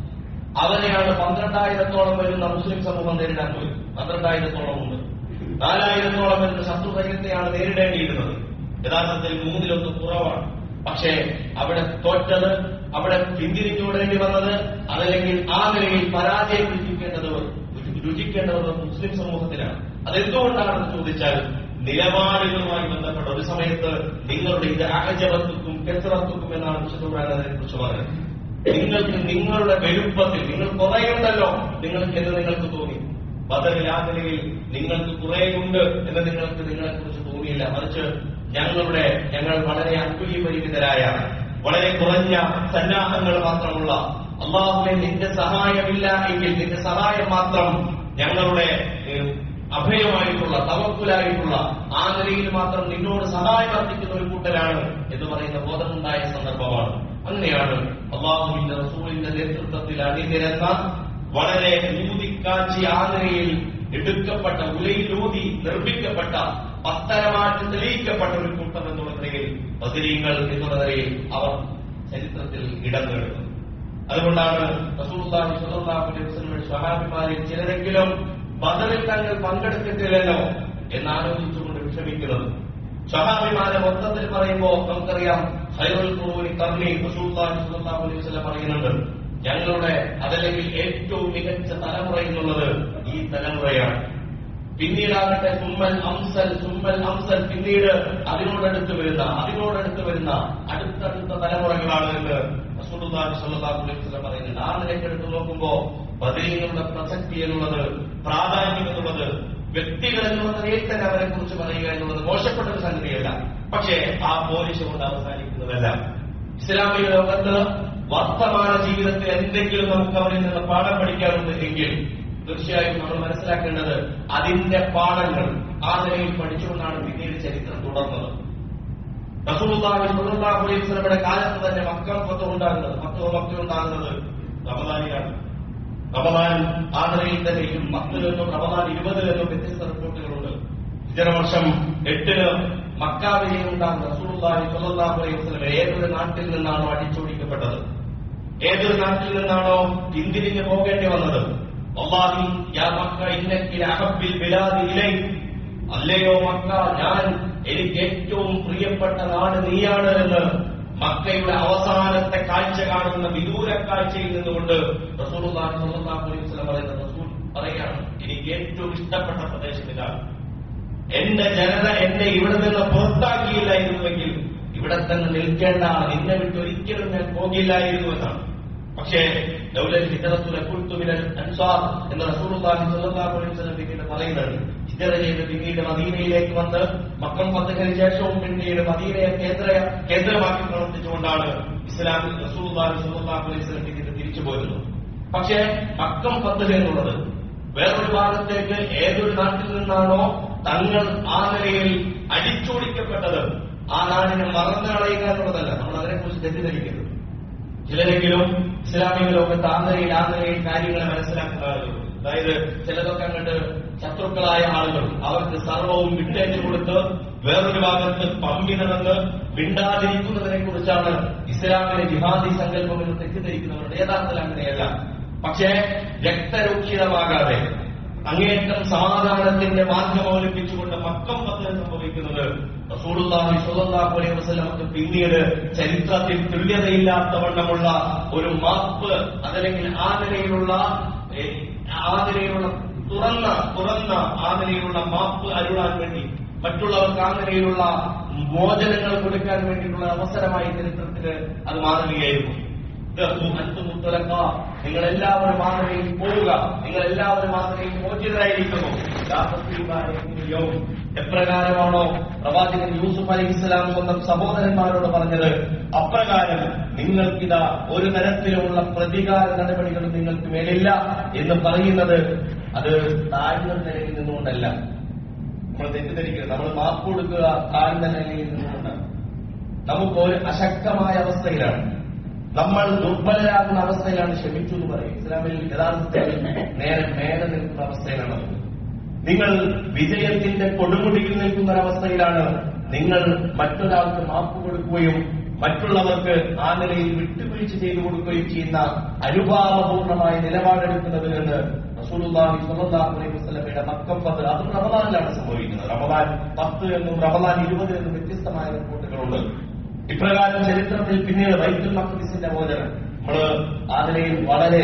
അവരെയാണ് പന്ത്രണ്ടായിരത്തോളം വരുന്ന മുസ്ലിം സമൂഹം നേരിടാൻ പോയി പന്ത്രണ്ടായിരത്തോളം ഉണ്ട് നാലായിരത്തോളം വരുന്ന ശത്രു സൈന്യത്തെയാണ് നേരിടേണ്ടിയിരുന്നത് യഥാർത്ഥത്തിൽ മൂന്നിലൊന്ന് കുറവാണ് പക്ഷേ അവിടെ തോറ്റത് അവിടെ പിന്തിരിഞ്ഞുവിടേണ്ടി വന്നത് അതല്ലെങ്കിൽ ആ നിലയിൽ പരാജയം രുചിക്കേണ്ടത് രുചിക്കേണ്ടത് മുസ്ലിം സമൂഹത്തിനാണ് അതെന്തുകൊണ്ടാണെന്ന് ചോദിച്ചാൽ നിലപാടുകളുമായി ബന്ധപ്പെട്ട ഒരു സമയത്ത് നിങ്ങളുടെ ഇത് അഹജവത്തുക്കും കെത്തറത്തുക്കും എന്നാണ് വിശുദ്ധ ഖുർആൻ അതിനെ കുറിച്ച് പറയുന്നത് നിങ്ങൾക്ക് നിങ്ങളുടെ വലുപ്പത്തിൽ നിങ്ങൾ കുറയുണ്ടല്ലോ നിങ്ങൾക്ക് എന്ന് നിങ്ങൾക്ക് തോന്നി ബദറിൽ ആ നിലയിൽ നിങ്ങൾക്ക് കുറേയുണ്ട് എന്ന് നിങ്ങൾക്ക് നിങ്ങളെ കുറിച്ച് തോന്നിയില്ല മറിച്ച് ഞങ്ങളുടെ ഞങ്ങൾ വളരെ അത്ഭുതപരിമിതരായ വളരെ കുറഞ്ഞ സന്നാഹങ്ങൾ മാത്രമുള്ള അള്ളാഹുവിനെ നിന്റെ സഹായമില്ല എങ്കിൽ നിന്റെ സഹായം മാത്രം ഞങ്ങളുടെ ഏഹ്, അഭയമായിട്ടുള്ള തവക്കുലായിട്ടുള്ള ആ നിലയിൽ മാത്രം നിന്നോട് സഹായം അർപ്പിക്കുന്ന ഒരു കൂട്ടരാണ് എന്ന് പറയുന്ന ബോധമുണ്ടായ സന്ദർഭമാണ് അങ്ങനെയാണ് അള്ളാഹുവിന്റെ റസൂലിന്റെ നേതൃത്വത്തിൽ അണിനിരന്ന വളരെ ഊതിക്കാച്ചി ആ നിലയിൽ എടുക്കപ്പെട്ട ഉലയിലൂതി നിർമ്മിക്കപ്പെട്ട പത്തരമാറ്റ് തെളിയിക്കപ്പെട്ട ഒരു കൂട്ടം എന്നുള്ള നിലയിൽ ബദരീങ്ങൾ എന്നുള്ള നിലയിൽ അവർ ചരിത്രത്തിൽ ഇടം നേടുന്നത് അതുകൊണ്ടാണ് റസൂലുള്ളാഹി സ്വല്ലല്ലാഹു അലൈഹി വസല്ലമയുടെ സ്വഹാബിമാരിൽ ചിലരെങ്കിലും ബദറിൽ തങ്ങൾ പങ്കെടുത്തിട്ടില്ലല്ലോ എന്ന് ആലോചിച്ചുകൊണ്ട് വിഷമിക്കുന്നത് സ്വഹാബിമാരെ മൊത്തത്തിൽ പറയുമ്പോൾ നമുക്കറിയാം ഖൈറുൽ ഖുറൂനി ഖർനി റസൂലുള്ളാഹി സ്വല്ലല്ലാഹു അലൈഹി വസല്ലം പറയുന്നുണ്ട് ഞങ്ങളുടെ അതല്ലെങ്കിൽ ഏറ്റവും മികച്ച തലമുറ എന്നുള്ളത് ഈ തലമുറയാണ് പിന്നീടാകട്ടെ സുമ്മൽ അംസൽ സുമ്മൽ അംസൽ പിന്നീട് അതിനോടടുത്ത് വരുന്ന അതിനോടടുത്ത് വരുന്ന അടുത്തടുത്ത തലമുറകളാണ് എന്ന് റസൂലുള്ളാഹി സ്വല്ലല്ലാഹു അലൈഹി വസല്ലം പറയുന്നുണ്ട് ആ നിലയ്ക്കെടുത്ത് നോക്കുമ്പോ ബദരീങ്ങളുടെ പ്രസക്തി എന്നുള്ളത് പ്രാധാന്യം എന്നുള്ളത് വ്യക്തികൾ എന്നുള്ള നിലയിൽ തന്നെ അവരെ കുറിച്ച് പറയുക എന്നുള്ളത് മോശപ്പെട്ട ഒരു സംഗതിയല്ല പക്ഷേ ആ പോലീസ് കൊണ്ട് അവസാനിക്കുന്നതല്ല ഇസ്ലാമിക ലോകത്ത് വർത്തമാന ജീവിതത്തിൽ എന്തെങ്കിലും നമുക്ക് അവരിൽ നിന്ന് പാഠം പഠിക്കാറുണ്ട് എങ്കിൽ തീർച്ചയായും നമ്മൾ മനസ്സിലാക്കേണ്ടത് അതിന്റെ പാഠങ്ങൾ ആ നിലയിൽ പഠിച്ചുകൊണ്ടാണ് പിന്നീട് ചരിത്രം തുടർന്നത് റസൂലുള്ളാഹി സ്വല്ലല്ലാഹു അലൈഹി വസല്ലമയുടെ കാലത്ത് തന്നെ മക്ക ഫത്ത് ഉണ്ടാകുന്നത് മക്ക മക്ക ഉണ്ടാകുന്നത് റമദാനിലാണ് റമദാൻ ആ നിലയിൽ തന്നെയും പത്തിൽ നിന്നും റമദാൻ ഇരുപതിൽ നിന്നും വ്യത്യസ്ത റിപ്പോർട്ടുകളുണ്ട് ഇതര വർഷം എട്ടിന് മക്ക വിജയം ഉണ്ടാകുന്ന റസൂലുള്ളാഹി സ്വല്ലല്ലാഹു അലൈഹി വസല്ലം ഏതൊരു നാട്ടിൽ നിന്നാണോ അടിച്ചോടിക്കപ്പെട്ടത് ഏതൊരു നാട്ടിൽ നിന്നാണോ പിന്തിരിഞ്ഞു പോകേണ്ടി വന്നത് അള്ളാഹി യാ മക്ക ഇന്നക്കിൽ അഹബിൽ ബിലാദി ഇലൈ അല്ലയോ മക്ക ഞാൻ എനിക്ക് ഏറ്റവും പ്രിയപ്പെട്ട നാട് നീയാണ് എന്ന് മക്കയുടെ അവസാനത്തെ കാഴ്ച കാണുന്ന വിദൂര കാഴ്ചയിൽ നിന്നുകൊണ്ട് റസൂലുള്ളാഹി സ്വല്ലല്ലാഹു അലൈഹി വസല്ലം പറയുന്ന റസൂൽ പറയുകയാണ് എനിക്ക് ഏറ്റവും ഇഷ്ടപ്പെട്ട പ്രദേശം ഇതാണ് എന്റെ ജനത എന്നെ ഇവിടെ നിന്ന് പുറത്താക്കിയില്ലായിരുന്നുവെങ്കിൽ ഇവിടെ തന്നെ നിൽക്കേണ്ടതാണ് നിന്നെ വിട്ട് ഒരിക്കലും ഞാൻ പോകില്ലായിരുന്നു എന്നാണ് പക്ഷേ ലൗലൽ ഹിജറത്തുൽ കുൽത്തുമിനൽ അൻസാർ എന്ന റസൂലുള്ളാഹി സ്വല്ലല്ലാഹു അലൈഹി വസല്ലം പിന്നീട് പറയുന്നുണ്ട് ഹിജറ ചെയ്ത് പിന്നീട് മദീനയിലേക്ക് വന്ന് മക്കം ഫത്തഹിന് ശേഷവും പിന്നീട് മദീനയെ കേന്ദ്ര കേന്ദ്രമാക്കി പ്രവർത്തിച്ചുകൊണ്ടാണ് ഇസ്ലാമിൽ റസൂലുള്ളാഹി സ്വല്ലല്ലാഹു അലൈഹി വസല്ലം പിന്നീട് തിരിച്ചു പോരുന്നത് പക്ഷേ മക്കം ഫത്തഹ് എന്നുള്ളത് വേറൊരു ഭാഗത്തേക്ക് ഏതൊരു നാട്ടിൽ നിന്നാണോ തങ്ങൾ ആ നിലയിൽ അടിച്ചോടിക്കപ്പെട്ടത് ആ നാടിനെ മറന്നു കളയുക എന്നുള്ളതല്ല നമ്മൾ അതിനെക്കുറിച്ച് തെറ്റിദ്ധരിക്കരുത് ചിലരെങ്കിലും ഇസ്ലാമിക ലോകത്ത് ആ നിലയിൽ ആ നിലയിൽ കാര്യങ്ങളെ മനസ്സിലാക്കുന്ന ആളുകളുണ്ട് അതായത് ചിലതൊക്കെ അങ്ങോട്ട് ശത്രുക്കളായ ആളുകൾ അവർക്ക് സർവവും വിട്ടേച്ചു കൊടുത്ത് വേറൊരു ഭാഗത്ത് പമ്പി നടന്ന് മിണ്ടാതിരിക്കുന്നതിനെ കുറിച്ചാണ് ഇസ്ലാമിലെ ജിഹാദി സങ്കല്പം എന്ന് തെറ്റിദ്ധരിക്കുന്നവരുടെ യഥാർത്ഥത്തിൽ അങ്ങനെയല്ല പക്ഷേ രക്തരൂക്ഷിതമാകാതെ അങ്ങേയറ്റം സമാധാനത്തിന്റെ മാർഗം അവലംബിച്ചുകൊണ്ട് മക്കം പത്തിന് സംഭവിക്കുന്നത് റസൂലുള്ളാഹി സ്വല്ലല്ലാഹു അലൈഹി വസല്ലമക്ക് പിന്നീട് ചരിത്രത്തിൽ തുല്യതയില്ലാത്തവണ്ണമുള്ള ഒരു മാപ്പ് അതല്ലെങ്കിൽ ആ നിലയിലുള്ള ഏ, ആ നിലയിലുള്ള തുറന്ന തുറന്ന ആ നിലയിലുള്ള മാപ്പ് അരുളാൻ വേണ്ടി മറ്റുള്ളവർക്ക് ആ നിലയിലുള്ള മോചനങ്ങൾ കൊടുക്കാൻ വേണ്ടിയിട്ടുള്ള അവസരമായി ചരിത്രത്തിന് അത് മാറുകയായിരുന്നു നിങ്ങൾ എല്ലാവരും മാതൃകയിൽ പോവുക നിങ്ങൾ എല്ലാവരും മാതൃകയിൽ മോചിതരായിരിക്കുന്നു ലാഭത്തിലും എപ്രകാരമാണോ പ്രവാചകൻ യൂസുഫ് അലി ഇസ്ലാം സ്വന്തം സഹോദരന്മാരോട് പറഞ്ഞത് അപ്രകാരം നിങ്ങൾക്കിതാ ഒരു തരത്തിലുമുള്ള പ്രതികാര നടപടികളും നിങ്ങൾക്ക് മേലില്ല എന്ന് പറയുന്നത് അത് താഴ്ന്ന നിലയിൽ നിന്നുകൊണ്ടല്ല നമ്മൾ തെറ്റിദ്ധരിക്കരുത് നമ്മൾ മാപ്പ് കൊടുക്കുക താഴ്ന്ന നിലയിൽ നിന്നുകൊണ്ടാണ് നമുക്ക് ഒരു അശക്തമായ അവസ്ഥയിലാണ് നമ്മൾ ദുർബലരാകുന്ന അവസ്ഥയിലാണ് ക്ഷമിച്ചു എന്ന് പറയും ഇസ്ലാമിൽ യഥാർത്ഥത്തിൽ നേരെ മേലെ നിൽക്കുന്ന അവസ്ഥയിലാണ് അത്. നിങ്ങൾ വിജയത്തിന്റെ കൊടുമുടിയിൽ നിൽക്കുന്ന ഒരവസ്ഥയിലാണ് നിങ്ങൾ മറ്റൊരാൾക്ക് മാപ്പ് കൊടുക്കുകയും മറ്റുള്ളവർക്ക് ആ നിലയിൽ വിട്ടുവീഴ്ച ചെയ്തു കൊടുക്കുകയും ചെയ്യുന്ന അനുഭാവപൂർണമായ നിലപാടെടുക്കുന്നത് എന്ന് റസൂലുള്ളാഹി സ്വല്ലല്ലാഹു അലൈഹി വസല്ലമയുടെ മക്കം പത്ത് അതും റമദാനിലാണ് സംഭവിക്കുന്നത് റമദാൻ പത്ത് എന്നും റമദാൻ ഇരുപത് എന്നും വ്യത്യസ്തമായ റിപ്പോർട്ടുകളുണ്ട് ഇപ്രകാരം ചരിത്രത്തിൽ പിന്നീട് ബൈത്തുൽ മഖ്ദിസിന്റെ മോചനം നമ്മൾ ആ നിലയിൽ വളരെ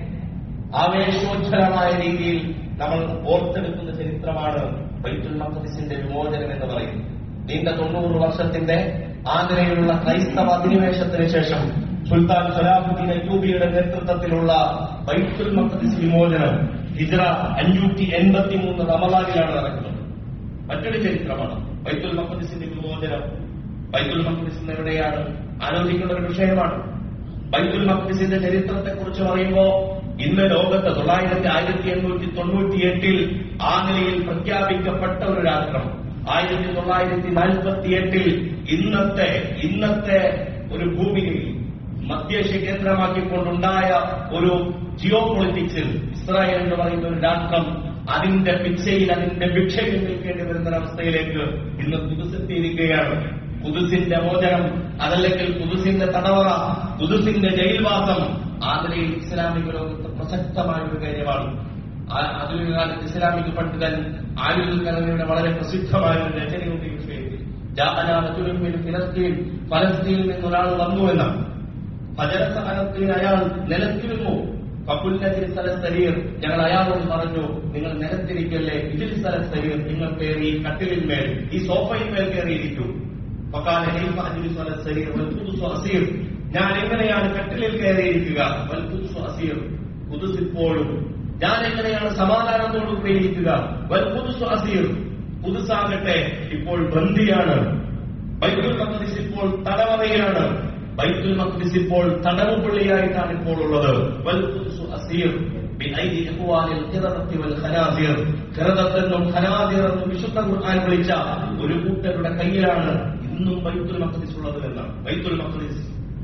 ആവേശോജ്വലമായ രീതിയിൽ നമ്മൾ ഓർത്തെടുക്കുന്ന ചരിത്രമാണ് ബൈത്തുൽ മഖ്ദിസിന്റെ വിമോചനം എന്ന് പറയുന്നത് നീണ്ട തൊണ്ണൂറ് വർഷത്തിന്റെ ആ നിലയിലുള്ള ക്രൈസ്തവ അധിനിവേശത്തിന് ശേഷം സുൽത്താൻ സലാഹുദ്ദീൻ അയ്യൂബിയുടെ നേതൃത്വത്തിലുള്ള ബൈത്തുൽ മഖ്ദിസ് വിമോചനം ഹിജ്റ അഞ്ഞൂറ്റി എൺപത്തി മൂന്ന് റമദാനിലാണ് നടക്കുന്നത് മറ്റൊരു ചരിത്രമാണ് ബൈത്തുൽ മഖ്ദിസിന്റെ വിമോചനം ബൈത്തുൽ മഖ്ദിസ് എവിടെയാണ് ആലോചിക്കേണ്ട ഒരു വിഷയമാണ് ബൈത്തുൽ മഖ്ദിസിന്റെ ചരിത്രത്തെ കുറിച്ച് പറയുമ്പോൾ ഇന്ന് ലോകത്ത് തൊള്ളായിരത്തി ആയിരത്തി എണ്ണൂറ്റി തൊണ്ണൂറ്റി എട്ടിൽ ആ നിലയിൽ പ്രഖ്യാപിക്കപ്പെട്ട ഒരു രാഷ്ട്രം ആയിരത്തി തൊള്ളായിരത്തി നാൽപ്പത്തി എട്ടിൽ ഇന്നത്തെ ഇന്നത്തെ ഒരു ഭൂമിയിൽ മധ്യേഷ്യ കേന്ദ്രമാക്കിക്കൊണ്ടുണ്ടായ ഒരു ജിയോ പൊളിറ്റിക്സിൽ ഇസ്രായേൽ എന്ന് പറയുന്ന ഒരു രാഷ്ട്രം അതിന്റെ പിച്ചയിൽ അതിന്റെ ഭിക്ഷയിൽ നിൽക്കേണ്ടി വരുന്ന ഒരവസ്ഥയിലേക്ക് ഇന്ന് കുതിസെത്തിയിരിക്കുകയാണ് കുതിസിന്റെ മോചനം അതല്ലെങ്കിൽ കുതിസിന്റെ തടവറ കുതിസിന്റെ ജയിൽവാസം ആ നിലയിൽ ഇസ്ലാമിക ലോകത്ത് പ്രസക്തമായ ഒരു കാര്യമാണ് ആ- ആധുനിക കാലത്ത് ഇസ്ലാമിക പണ്ഡിതൻ ആയുൽ കലനയുടെ വളരെ പ്രസിദ്ധമായ ഒരു രചനയുണ്ട് ഈ വിഷയത്തിൽ ജാഅന റജുലുൻ മിൻ ഫലസ്തീൻ ഫലസ്തീനിൽ നിന്ന് ഒരാൾ വന്നു എന്നാണ് ഫജറത്ത അനത്തിന് അയാൾ നിലത്തിരുന്നു കപ്പുല്ലതിൽ സ്ഥലസ്ഥരീർ ഞങ്ങൾ അയാളോട് പറഞ്ഞു നിങ്ങൾ നിലത്തിരിക്കല്ലേ ഇതിൽ സ്ഥലസ്ഥരീർ നിങ്ങൾ കയറി ഈ കട്ടിലിന്മേൽ ഈ സോഫയിൽ മേൽ കയറിയിരിക്കൂ ഫഖാല കൈഫ അജ്ലിസു അല സരീർ വൽ ഖുദ്സു അസീർ ഞാൻ എങ്ങനെയാണ് കട്ടിലിൽ കയറിയിരിക്കുക വൽ ഖുദ്സു അസീർ ഖുദ്സ് ഇപ്പോഴും ഞാൻ എങ്ങനെയാണ് സമാധാനത്തോടു കൂടി ഇരിക്കുക വൽ ഖുദ്സു അസീർ ഖുദ്സാകട്ടെ ഇപ്പോൾ ബന്ദിയാണ് ബൈത്തുൽ മഖ്ദിസ് ഇപ്പോൾ തടവറയിലാണ് ബൈത്തുൽ മഖ്ദിസ് ഇപ്പോൾ തടവുപള്ളിയായിട്ടാണ് ഇപ്പോൾ ഉള്ളത് വൽ ഖുദ്സു അസീർ ബിഐദി ഇഖ്വാനിൽ ഖിറദത്തി വൽ ഖനാസിർ ഖിറദത്തെന്നും ഖനാസിർ എന്നും വിശുദ്ധ ഖുർആൻ വിളിച്ച ഒരു കൂട്ടരുടെ കയ്യിലാണ് ഇന്നും ബൈത്തുൽ മഖ്ദിസ് ഉള്ളത് എന്നാണ് ബൈത്തുൽ മഖ്ദിസ്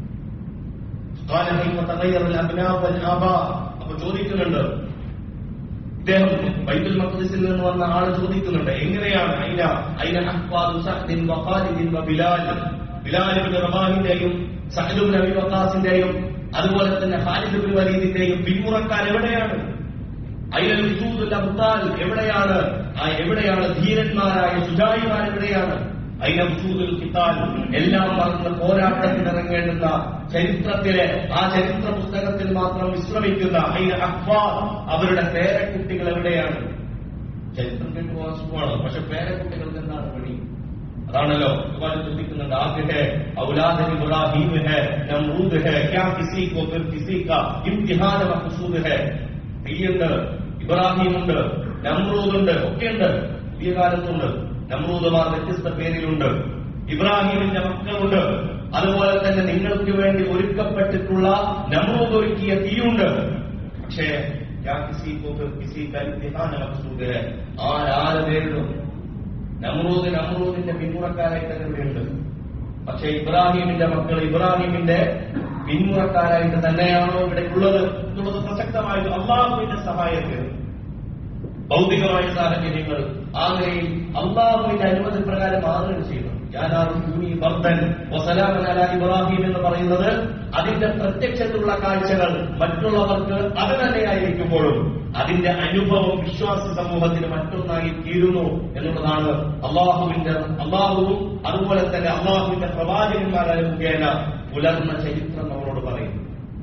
قال كيف تغير الابناء والاباء അപ്പൊ ചോദിക്കുന്നുണ്ട് ഇദ്ദേഹം ബൈത്തുൽ മഖ്ദിസിൽ നിന്ന് വന്ന ആള് ചോദിക്കുന്നുണ്ട് എങ്ങനെയാണ് അയിന അയിന അഹ്വാദു സഅദിൻ വഖാലിദിൻ വബിലാൽ ബിലാൽ ഇബ്നു റബാഹിന്റെയും സഅദ് ഇബ്നു അബി വഖാസിന്റെയും അതുപോലെ തന്നെ ഖാലിദ് ഇബ്നു വലീദിന്റെയും പിന്മുറക്കാർ എവിടെയാണ് അയിനൽ ഉസൂദുൽ അബ്താൽ എവിടെയാണ് ആ എവിടെയാണ് ധീരന്മാരായ സുജായിമാർ എവിടെയാണ് അയിന ഉസൂദുൽ ഖിതാൽ എല്ലാം മറന്ന് പോരാട്ടത്തിനിറങ്ങേണ്ടുന്ന ചരിത്രത്തിലെ ആ ചരിത്ര പുസ്തകത്തിൽ മാത്രം വിശ്രമിക്കുന്ന അയിന അഖ്ബാർ അവരുടെ പേരക്കുട്ടികൾ എവിടെയാണ് ചരിത്രം കേട്ട് പോകാൻ സുഖമാണ് പക്ഷെ പേരക്കുട്ടികൾക്ക് എന്താണ് പണി അതാണല്ലോ ഒരുപാട് ചോദിക്കുന്നുണ്ട് ആദ്യ ഹെ ഔലാദ് ഇബ്രാഹിം ഹെ നമ്രൂദ് ഹെ ക്യാ കിസി കോ ഫിർ കിസി കാ ഇംതിഹാന മഖ്സൂദ് ഹെ തീയുണ്ട് ഇബ്രാഹിം ഉണ്ട് നമ്രൂദ് ഉണ്ട് ഒക്കെയുണ്ട് പുതിയ കാലത്തുണ്ട് നമ്രൂദുമാർ വ്യത്യസ്ത പേരിലുണ്ട് ഇബ്രാഹിമിന്റെ മക്കളുണ്ട് അതുപോലെ തന്നെ നിങ്ങൾക്ക് വേണ്ടി ഒരുക്കപ്പെട്ടിട്ടുള്ള നമ്രൂദ് ഒരുക്കിയ തീയുണ്ട് പക്ഷേ ക്യാ കിസി കോ ഫിർ കിസി കാ ഇംതിഹാന മഖ്സൂദ് ഹെ ആരാരെ നേരിടും നമ്രൂദ് നമ്രൂദിന്റെ പിന്മുറക്കാരായി തന്നെ ഇവിടെയുണ്ട് പക്ഷെ ഇബ്രാഹിമിന്റെ മക്കൾ ഇബ്രാഹിമിന്റെ പിന്മുറക്കാരായിട്ട് തന്നെയാണോ ഇവിടെ ഉള്ളത് എന്നുള്ളത് പ്രസക്തമായിട്ട് അള്ളാഹുവിന്റെ സഹായത്തിൽ ഭൗതികമായ സാഹചര്യങ്ങൾ ആ നിലയിൽ അള്ളാഹുവിന്റെ അനുമതി പ്രകാരം മാറുകയും ചെയ്യണം യാനാറുനി ബർദൻ വസലാമൻ അല ഇബ്രാഹിം എന്ന് പറയുന്നത് അതിന്റെ പ്രത്യക്ഷത്തിലുള്ള കാഴ്ചകൾ മറ്റുള്ളവർക്ക് അത് തന്നെയായിരിക്കുമ്പോഴും അതിന്റെ അനുഭവം വിശ്വാസ സമൂഹത്തിന് മറ്റൊന്നായി തീരുന്നു എന്നുള്ളതാണ് അള്ളാഹുവിന്റെ അള്ളാഹുവും അതുപോലെ തന്നെ അള്ളാഹുവിന്റെ പ്രവാചകന്മാരായ മുഖേന പുലർന്ന ചരിത്രം നമ്മളോട് പറയുന്നു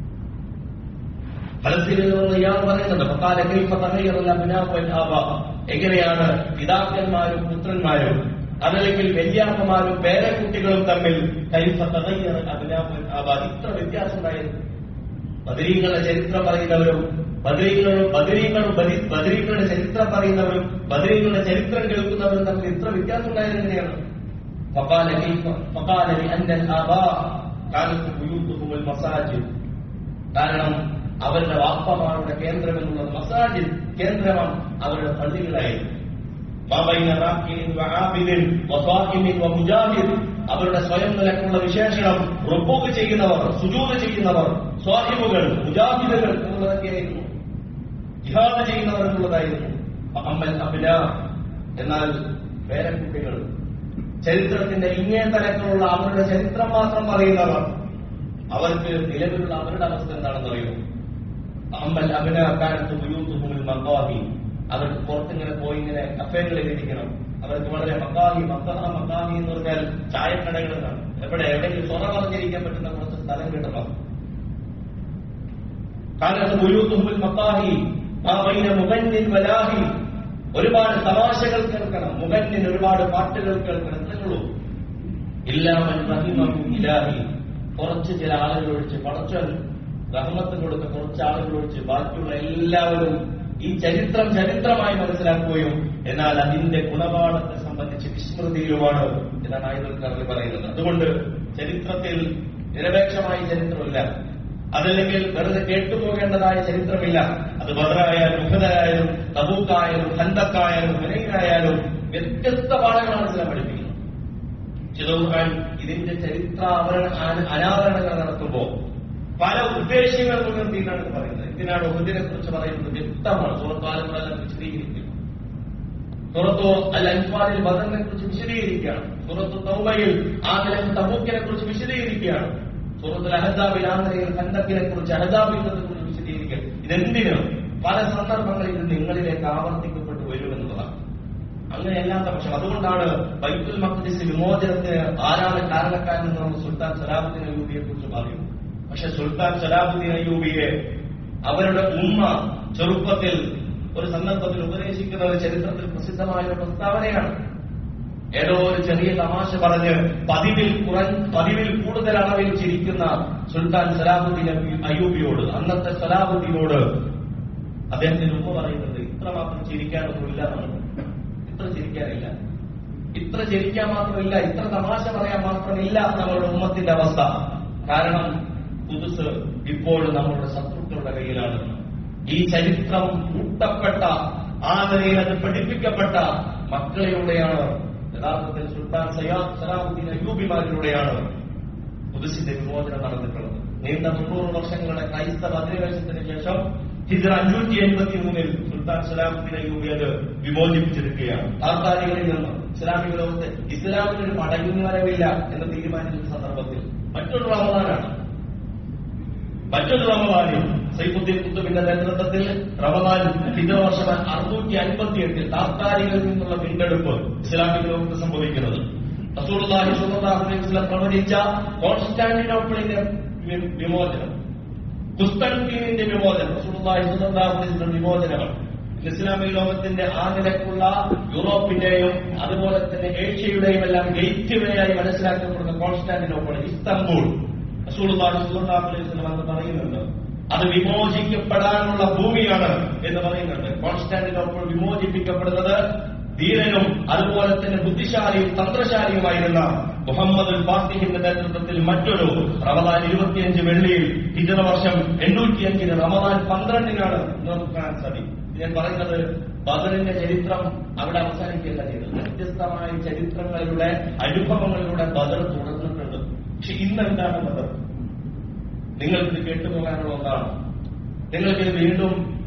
ഫലസ്തീനിൽ നിന്ന് ഇയാൾ പറയുന്നുണ്ട് ഫക്കാല കൈഫ തഗയ്യറൽ അബ്നാഉ വൽ ആബാ എങ്ങനെയാണ് പിതാക്കന്മാരും പുത്രന്മാരും അതല്ലെങ്കിൽ വല്യാപ്പമാരും പേരക്കുട്ടികളും തമ്മിൽ കൈഫ തഗയ്യറൽ അബ്നാഉ വൽ ആബാ ഇത്ര വ്യത്യാസം ഉണ്ടായിരുന്നു ബദരീങ്ങളുടെ ചരിത്രം പറയുന്നവരും ബദരീങ്ങളും ബദരീങ്ങളും ബദി- ബദരീങ്ങളുടെ ചരിത്രം പറയുന്നവരും ബദരീങ്ങളുടെ ചരിത്രം കേൾക്കുന്നവരും തമ്മിൽ ഇത്ര വ്യത്യാസം ഉണ്ടായത് എങ്ങനെയാണ് فقال كيف فقال لأن الآباء كانت بيوتهم المساجد കാരണം അവരുടെ വാപ്പമാരുടെ കേന്ദ്രം എന്നുള്ളത് മസാജിദ് കേന്ദ്രമാണ് അവരുടെ പള്ളികളായിരുന്നു മാബൈന റാക്കിനിൻ വആബിദിൻ വസാഹിമിൻ വമുജാഹിദ് അവരുടെ സ്വയം നിലക്കുള്ള വിശേഷണം റുബൂക്ക് ചെയ്യുന്നവർ സുജൂദ് ചെയ്യുന്നവർ സ്വാഹിബുകൾ മുജാഹിദുകൾ എന്നുള്ളതൊക്കെയായിരുന്നു ജിഹാദ് ചെയ്യുന്നവർ എന്നുള്ളതായിരുന്നു അമ്മൽ അബിന എന്നാൽ പേരക്കുട്ടികൾ ചരിത്രത്തിന്റെ ഇങ്ങേ തലത്തിലുള്ള അവരുടെ ചരിത്രം മാത്രം പറയുന്നവർ അവർക്ക് നിലവിലുള്ള അവരുടെ അവസ്ഥ എന്താണെന്ന് അറിയുമോ അമ്മൽ അഭിനയക്കാരത്ത് ബുയൂത്തുഹുമിൽ മക്കാഹി അവർക്ക് പുറത്തിങ്ങനെ പോയി ഇങ്ങനെ കഫേകളിൽ ഇരിക്കണം അവർക്ക് വളരെ മക്കാഹി മക്കഹ മക്കാഹി എന്ന് പറഞ്ഞാൽ ചായക്കടകൾ എന്നാണ് എവിടെ എവിടെയെങ്കിലും തുറ പറഞ്ഞിരിക്കാൻ പറ്റുന്ന കുറച്ച് സ്ഥലം കിട്ടണം കാലത്ത് ബുയൂത്തുഹുമിൽ മക്കാഹി ആ ബൈന മുഗന്നിൻ വലാഹി ഒരുപാട് തമാശകൾ കേൾക്കണം മുഗന്നിൻ ഒരുപാട് പാട്ടുകൾ കേൾക്കണം എത്രയുള്ളൂ ഇല്ലാമൻ റഹിമഹു ഇലാഹി കുറച്ച് ചില ആളുകൾ ഒഴിച്ച് പടച്ചൻ റഹ്മത്ത് കൊടുത്ത കുറച്ച് ആളുകൾ ഒഴിച്ച് ബാക്കിയുള്ള എല്ലാവരും ഈ ചരിത്രം ചരിത്രമായി മനസ്സിലാക്കുകയും എന്നാൽ അതിന്റെ ഗുണപാഠത്തെ സംബന്ധിച്ച് വിസ്മൃതിയിലുമാണ് എന്നാണ് ആയുധക്കാരിൽ പറയുന്നത് അതുകൊണ്ട് ചരിത്രത്തിൽ നിരപേക്ഷമായ ചരിത്രമില്ല അതല്ലെങ്കിൽ വെറുതെ കേട്ടുപോകേണ്ടതായ ചരിത്രമില്ല അത് ബദറായാലും ഉഹദായാലും തബൂക്കായാലും ഹന്തക്കായാലും ഹനയിലായാലും വ്യത്യസ്ത പാഠങ്ങളാണ് ഇസ്ലാം പഠിപ്പിക്കുന്നത് ചിലവുകാൻ ഇതിന്റെ ചരിത്ര ആവരണ അന- അനാവരണങ്ങൾ നടത്തുമ്പോ പല ഉദ്ദേശ്യങ്ങൾ മുൻനിർത്തിയിട്ടാണ് ഇത് പറയുന്നത് എന്തിനാണ് ഉഹദിനെ കുറിച്ച് പറയുന്നത് വ്യക്തമാണ് സുഹൃത്താലുകളെല്ലാം വിശദീകരിക്കുന്നു സുറത്തു അൽ അൻഫാലിൽ ബദറിനെ കുറിച്ച് വിശദീകരിക്കുകയാണ് സുറത്തു തൗബയിൽ ആ നിലയിൽ തബൂക്കിനെ കുറിച്ച് വിശദീകരിക്കുകയാണ് സുറത്തുൽ അഹദാബിൽ ആ നിലയിൽ കണ്ടക്കിനെ കുറിച്ച് അഹദാബിനെ കുറിച്ച് വിശദീകരിക്കുക ഇതെന്തിന് പല സന്ദർഭങ്ങളിൽ ഇത് നിങ്ങളിലേക്ക് ആവർത്തിക്കപ്പെട്ടു വരുമെന്നുള്ളതാണ് അങ്ങനെയല്ലാത്ത പക്ഷം അതുകൊണ്ടാണ് ബൈത്തുൽ മഖ്ദിസ് വിമോചനത്തിന് ആരാണ് കാരണക്കാരെന്ന് നമ്മൾ സുൽത്താൻ സലാഹുദ്ദീൻ അയ്യൂബിയെ കുറിച്ച് പറയും പക്ഷെ സുൽത്താൻ സലാഹുദ്ദീൻ അയ്യൂബിയെ അവരുടെ ഉമ്മ ചെറുപ്പത്തിൽ ഒരു സന്ദർഭത്തിൽ ഉപദേശിക്കുന്ന ഒരു ചരിത്രത്തിൽ പ്രസിദ്ധമായ ഒരു പ്രസ്താവനയാണ് ഏതോ ഒരു ചെറിയ തമാശ പറഞ്ഞ് പതിവിൽ കുറ പതിവിൽ കൂടുതൽ അളവിൽ ചിരിക്കുന്ന സുൽത്താൻ സലാഹുദ്ദീൻ അയ്യൂബിയോട് അന്നത്തെ സലാഹുദ്ദീനോട് അദ്ദേഹത്തിന്റെ ഉമ്മ പറയുന്നത് ഇത്രമാത്രം ചിരിക്കാനൊന്നുമില്ല എന്നാണ് ഇത്ര ചിരിക്കാനില്ല ഇത്ര ചിരിക്കാൻ മാത്രമില്ല ഇത്ര തമാശ പറയാൻ മാത്രമില്ല നമ്മളുടെ ഉമ്മത്തിന്റെ അവസ്ഥ കാരണം പുതുസ് ഇപ്പോഴും നമ്മളുടെ ശത്രുക്കളുടെ കയ്യിലാണ് ഈ ചരിത്രം കൂട്ടപ്പെട്ട ആ നിലയിൽ അത് പഠിപ്പിക്കപ്പെട്ട മക്കളിലൂടെയാണ് യഥാർത്ഥത്തിൽ സുൽത്താൻ സയ്യാദ് സലാമുദ്ദീൻ അയ്യൂബിമാരിലൂടെയാണ് പുതുസിന്റെ വിമോചനം നടന്നിട്ടുള്ളത് നീണ്ട മുന്നൂറ് വർഷങ്ങളുടെ ക്രൈസ്തവ അധിനിവേശത്തിന് ശേഷം ഹിജറ അഞ്ഞൂറ്റി എൺപത്തി മൂന്നിൽ സുൽത്താൻ സലാമുദ്ദീൻ അയ്യൂബി അത് വിമോചിപ്പിച്ചെടുക്കുകയാണ് താൽക്കാലികളിൽ നിന്ന് ഇസ്ലാമിക ലോകത്ത് ഇസ്ലാമിന് ഒരു മടങ്ങിവരവില്ല എന്ന് തീരുമാനിച്ച സന്ദർഭത്തിൽ മറ്റൊരു റമദാനാണ് മറ്റൊരു റമദാനിൽ സൈഫുദ്ദീൻ കുത്തുബിന്റെ നേതൃത്വത്തിൽ റമദാൻ ഹിജറ വർഷം അറുന്നൂറ്റി അൻപത്തി എട്ടിൽ താൽക്കാലികളിൽ നിന്നുള്ള വീണ്ടെടുപ്പ് ഇസ്ലാമിക ലോകത്ത് സംഭവിക്കുന്നത് റസൂലുള്ളാഹി സ്വല്ലല്ലാഹു അലൈഹി വസല്ലം പ്രവചിച്ച കോൺസ്റ്റാന്റിനോപ്പിളിന്റെ വി- വിമോചനം കുസ്തൻതീനിന്റെ വിമോചനം റസൂലുള്ളാഹി സ്വല്ലല്ലാഹു അലൈഹി വസല്ലം വിമോചനമാണ് ഇസ്ലാമിക ലോകത്തിന്റെ ആ നിലക്കുള്ള യൂറോപ്പിന്റെയും അതുപോലെ തന്നെ ഏഷ്യയുടെയും എല്ലാം ഗേറ്റ് വേ ആയി മനസ്സിലാക്കപ്പെടുന്ന കോൺസ്റ്റാന്റിനോപ്പിൾ ഇസ്തംബൂൾ റസൂലുള്ളാഹി സ്വല്ലല്ലാഹു അലൈഹി വസല്ലം എന്ന് പറയുന്നുണ്ട് അത് വിമോചിക്കപ്പെടാനുള്ള ഭൂമിയാണ് എന്ന് പറയുന്നുണ്ട് കോൺസ്റ്റാന്റിനോപ്പിൾ വിമോചിപ്പിക്കപ്പെടുന്നത് ധീരനും അതുപോലെ തന്നെ ബുദ്ധിശാലിയും തന്ത്രശാലിയുമായിരുന്ന മുഹമ്മദ് ഫാത്തിഹിന്റെ നേതൃത്വത്തിൽ മറ്റൊരു റമദാൻ ഇരുപത്തിയഞ്ച് വെള്ളിയിൽ ഹിജറ വർഷം എണ്ണൂറ്റിയഞ്ചിന് റമദാൻ പന്ത്രണ്ടിനാണ് എന്ന് നമുക്ക് കാണാൻ സാധിക്കും ഞാൻ പറയുന്നത് ബദറിന്റെ ചരിത്രം അവിടെ അവസാനിക്കുകയല്ല ചെയ്തത് വ്യത്യസ്തമായ ചരിത്രങ്ങളിലൂടെ അനുഭവങ്ങളിലൂടെ ബദർ തുടർന്നിട്ടുണ്ട് പക്ഷെ ഇന്ന് എന്താണ് ബദർ നിങ്ങൾക്ക് ഇത് കേട്ടുപോകാനുള്ള ഒന്നാണ് നിങ്ങൾക്ക് ഇത് വീണ്ടും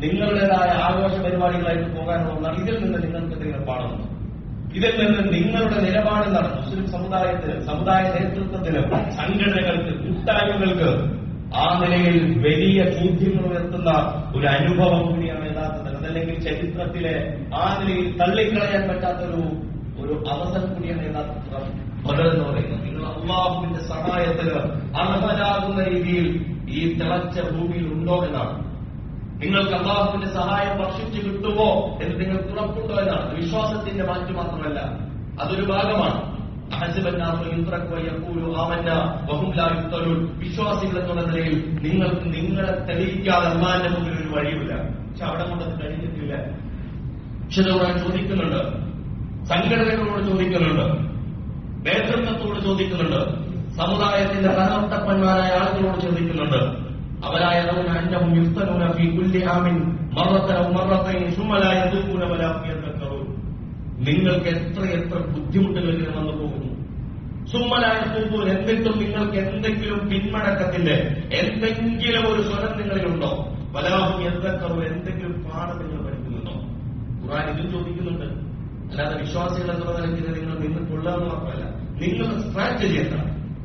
നിങ്ങളുടേതായ ആഘോഷ പരിപാടികളായിട്ട് പോകാനുള്ള ഒന്നാണ് ഇതിൽ നിന്ന് നിങ്ങൾക്ക് എന്തെങ്കിലും പാടുന്നു ഇതിൽ നിന്ന് നിങ്ങളുടെ നിലപാടെന്താണ് മുസ്ലിം സമുദായത്തിന് സമുദായ നേതൃത്വത്തിന് സംഘടനകൾക്ക് കൂട്ടായ്മകൾക്ക് ആ നിലയിൽ വലിയ ചോദ്യങ്ങൾ ഉയർത്തുന്ന ഒരു അനുഭവം കൂടിയാണ് യഥാർത്ഥത്തിൽ അതല്ലെങ്കിൽ ചരിത്രത്തിലെ ആ നിലയിൽ തള്ളിക്കളയാൻ പറ്റാത്തൊരു ഒരു അവസരം കൂടിയാണ് യഥാർത്ഥത്തിൽ ബദർ എന്ന് പറയുന്നത് നിങ്ങൾ അള്ളാഹുവിന്റെ സഹായത്തിന് അർഹരാകുന്ന രീതിയിൽ ഈ തിളച്ച ഭൂമിയിൽ ഉണ്ടോ എന്നാണ് നിങ്ങൾക്ക് അള്ളാഹുവിന്റെ സഹായം വർഷിച്ചു കിട്ടുമോ എന്ന് നിങ്ങൾക്ക് ഉറപ്പുണ്ടോ എന്നാണ് അത് വിശ്വാസത്തിന്റെ മാറ്റം മാത്രമല്ല അതൊരു ഭാഗമാണ് അഹസിബന്നാസു യുത്രക്കു വയഖൂലു ആമന്ന വഹും ലാ യുഫ്തനൂൻ. വിശ്വാസികൾ എന്നുള്ള നിലയിൽ നിങ്ങൾക്ക് നിങ്ങളെ തെളിയിക്കാതെ അള്ളാഹിന്റെ മുമ്പിൽ ഒരു വഴിയില്ല പക്ഷെ അവിടെ കൊണ്ടത് കഴിഞ്ഞിട്ടില്ല വിശദമായി ചോദിക്കുന്നുണ്ട് സംഘടനകളോട് ചോദിക്കുന്നുണ്ട് നേതൃത്വത്തോട് ചോദിക്കുന്നുണ്ട് സമുദായത്തിന്റെ സഹവർത്തപ്പന്മാരായ ആളുകളോട് ചോദിക്കുന്നുണ്ട് അവരായതവന അന്നഹും യുക്തനൂന ഫീ കുല്ലി ആമിൻ മറത്തനൗ മറത്തൈൻ സുമല യദൂഖൂന വലാ യതക്കറൂൻ നിങ്ങൾക്ക് എത്ര എത്ര ബുദ്ധിമുട്ടുകൾ ഇങ്ങനെ വന്നു പോകുന്നു സുമ്മലായ തൂക്കൂൻ എന്നിട്ടും നിങ്ങൾക്ക് എന്തെങ്കിലും പിന്മടക്കത്തിന്റെ എന്തെങ്കിലും ഒരു സ്വരം നിങ്ങളിലുണ്ടോ വലാഹും എന്തക്കറു എന്തെങ്കിലും പാഠം നിങ്ങൾ പഠിക്കുന്നുണ്ടോ ഖുർആൻ ഇതും ചോദിക്കുന്നുണ്ട് അല്ലാതെ വിശ്വാസികൾ എന്നുള്ള നിലയ്ക്ക് നിങ്ങൾ നിന്ന് കൊള്ളുക എന്ന് മാത്രമല്ല നിങ്ങൾ സ്ട്രാറ്റജി എന്താണ്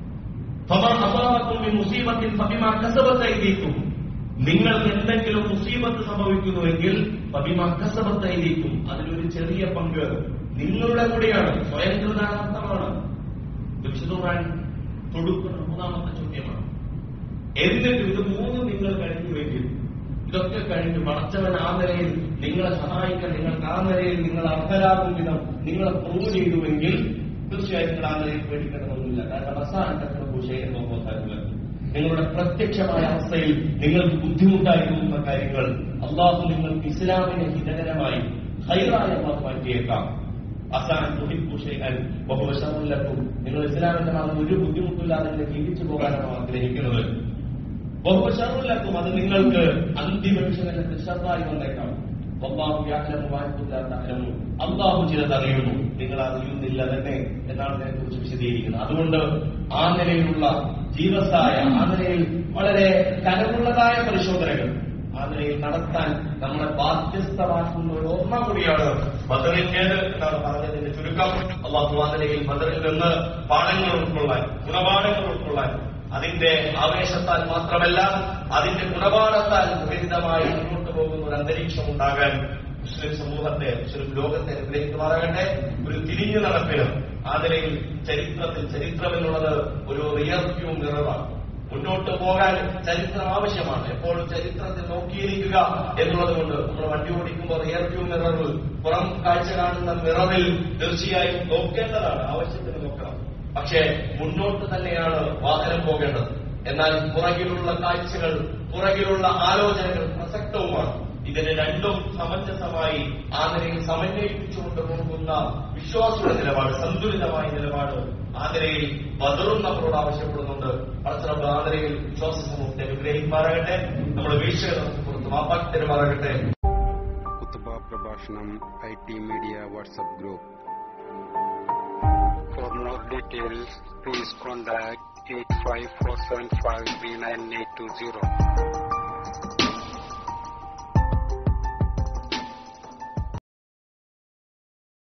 ഫമൻ അസാബക്കും ബി മുസീബത്തിൻ ഫബിമാ കസബത്ത് അയ്ദീക്കും നിങ്ങൾക്ക് എന്തെങ്കിലും മുസീബത്ത് സംഭവിക്കുന്നുവെങ്കിൽ ഫബിമാ കസബത്ത് അയ്ദീക്കും അതിലൊരു ചെറിയ പങ്ക് നിങ്ങളുടെ കൂടെയാണ് സ്വയം കൃതാർത്ഥമാണ് വിശുദ്ധ തൊടുക്കുന്ന മൂന്നാമത്തെ ചോദ്യമാണ് എന്നിട്ട് ഇത് മൂന്നും നിങ്ങൾ കഴിഞ്ഞുവെങ്കിൽ ഇതൊക്കെ കഴിഞ്ഞ് മറച്ചവൻ ആ നിലയിൽ നിങ്ങളെ സഹായിക്കാൻ നിങ്ങൾക്ക് ആ നിലയിൽ നിങ്ങൾ അർഹരാകും വിധം നിങ്ങളെ പ്രൂവ് ചെയ്തുവെങ്കിൽ തീർച്ചയായും നിങ്ങൾ ആ നിലയിൽ പേടിക്കണമെന്നില്ല കാരണം അസാനത്തക്ക ഭൂഷയം നോക്കാറില്ല നിങ്ങളുടെ പ്രത്യക്ഷമായ അവസ്ഥയിൽ നിങ്ങൾക്ക് ബുദ്ധിമുട്ടായി തോന്നുന്ന കാര്യങ്ങൾ അള്ളാഹു നിങ്ങൾക്ക് ഇസ്ലാമിനെ ഹിതകരമായി ഹൈറായ അള്ളാഹു മാറ്റിയേക്കാം അസാൻ തുഹിപ്പുഷയൻ ബഹുവശമുല്ലക്കും നിങ്ങൾ ഇസ്ലാമിന്റെ ഭാഗത്ത് ഒരു ബുദ്ധിമുട്ടില്ലാതെ ഇങ്ങനെ ജീവിച്ചു പോകാനാണ് ആഗ്രഹിക്കുന്നത് ബഹുവശമുല്ലക്കും അത് നിങ്ങൾക്ക് അന്തിമ വിഷയത്തിൽ ശ്രദ്ധായി വന്നേക്കാം അള്ളാഹു യാഹ്ലമു വാഹ്ലമു അള്ളാഹു ചിലത് അറിയുന്നു നിങ്ങൾ അറിയുന്നില്ല തന്നെ എന്നാണ് ഇതിനെ കുറിച്ച് വിശദീകരിക്കുന്നത് അതുകൊണ്ട് ആ നിലയിലുള്ള ജീവസായ ആ നിലയിൽ വളരെ കനവുള്ളതായ പരിശോധനകൾ ആ നിലയിൽ നടത്താൻ നമ്മളെ ബാധ്യസ്ഥമാക്കുന്ന ഒരു ഓർമ്മ കൂടിയാണ് ബദറിന്റേത് എന്നാണ് പറഞ്ഞതിന്റെ ചുരുക്കം അള്ളാഹു ആ നിലയിൽ ബദറിൽ നിന്ന് പാഠങ്ങൾ ഉൾക്കൊള്ളാൻ ഗുണപാഠങ്ങൾ ഉൾക്കൊള്ളാൻ അതിന്റെ ആവേശത്താൽ മാത്രമല്ല അതിന്റെ ഗുണപാഠത്താൽ വിപരീതമായി മുന്നോട്ട് പോകുന്ന ഒരു അന്തരീക്ഷം ഉണ്ടാകാൻ മുസ്ലിം സമൂഹത്തെ മുസ്ലിം ലോകത്തെ അനുഗ്രഹിക്കുമാറാകട്ടെ ഒരു തിരിഞ്ഞു നടപ്പിനും ആ നിലയിൽ ചരിത്രത്തിൽ ചരിത്രം എന്നുള്ളത് ഒരു റിയർ വ്യൂ മിററാണ് മുന്നോട്ട് പോകാൻ ചരിത്രം ആവശ്യമാണ് എപ്പോഴും ചരിത്രത്തെ നോക്കിയിരിക്കുക എന്നുള്ളത് കൊണ്ട് നമ്മൾ വണ്ടി ഓടിക്കുമ്പോൾ റിയർ വ്യൂ മിററിൽ പുറം കാഴ്ച കാണുന്ന മിററിൽ തീർച്ചയായും നോക്കേണ്ടതാണ് ആവശ്യത്തിന് നോക്കണം പക്ഷേ മുന്നോട്ട് തന്നെയാണ് വാഹനം പോകേണ്ടത് എന്നാൽ പുറകിലുള്ള കാഴ്ചകൾ പുറകിലുള്ള ആലോചനകൾ പ്രസക്തവുമാണ് ഇതിന് രണ്ടും സമഞ്ജസമായി ആ നിലയിൽ സമന്വയിപ്പിച്ചുകൊണ്ട് പോകുന്ന വിശ്വാസിയുടെ നിലപാട് സന്തുലിതമായ നിലപാട് ആ നിലയിൽ ബദറും നമ്മളോട് ആവശ്യപ്പെടുന്നുണ്ട് പരസ്പരം ആ നിലയിൽ വിശ്വാസ സമൂഹത്തെ വിഗ്രഹിക്കുമാറാകട്ടെ നമ്മുടെ വീഴ്ചകൾ നമുക്ക് പുറത്ത് മാപ്പാക്കി തരുമാറാകട്ടെ കുത്തുബ പ്രഭാഷണം I T media WhatsApp group For more details, please contact 85475 3980.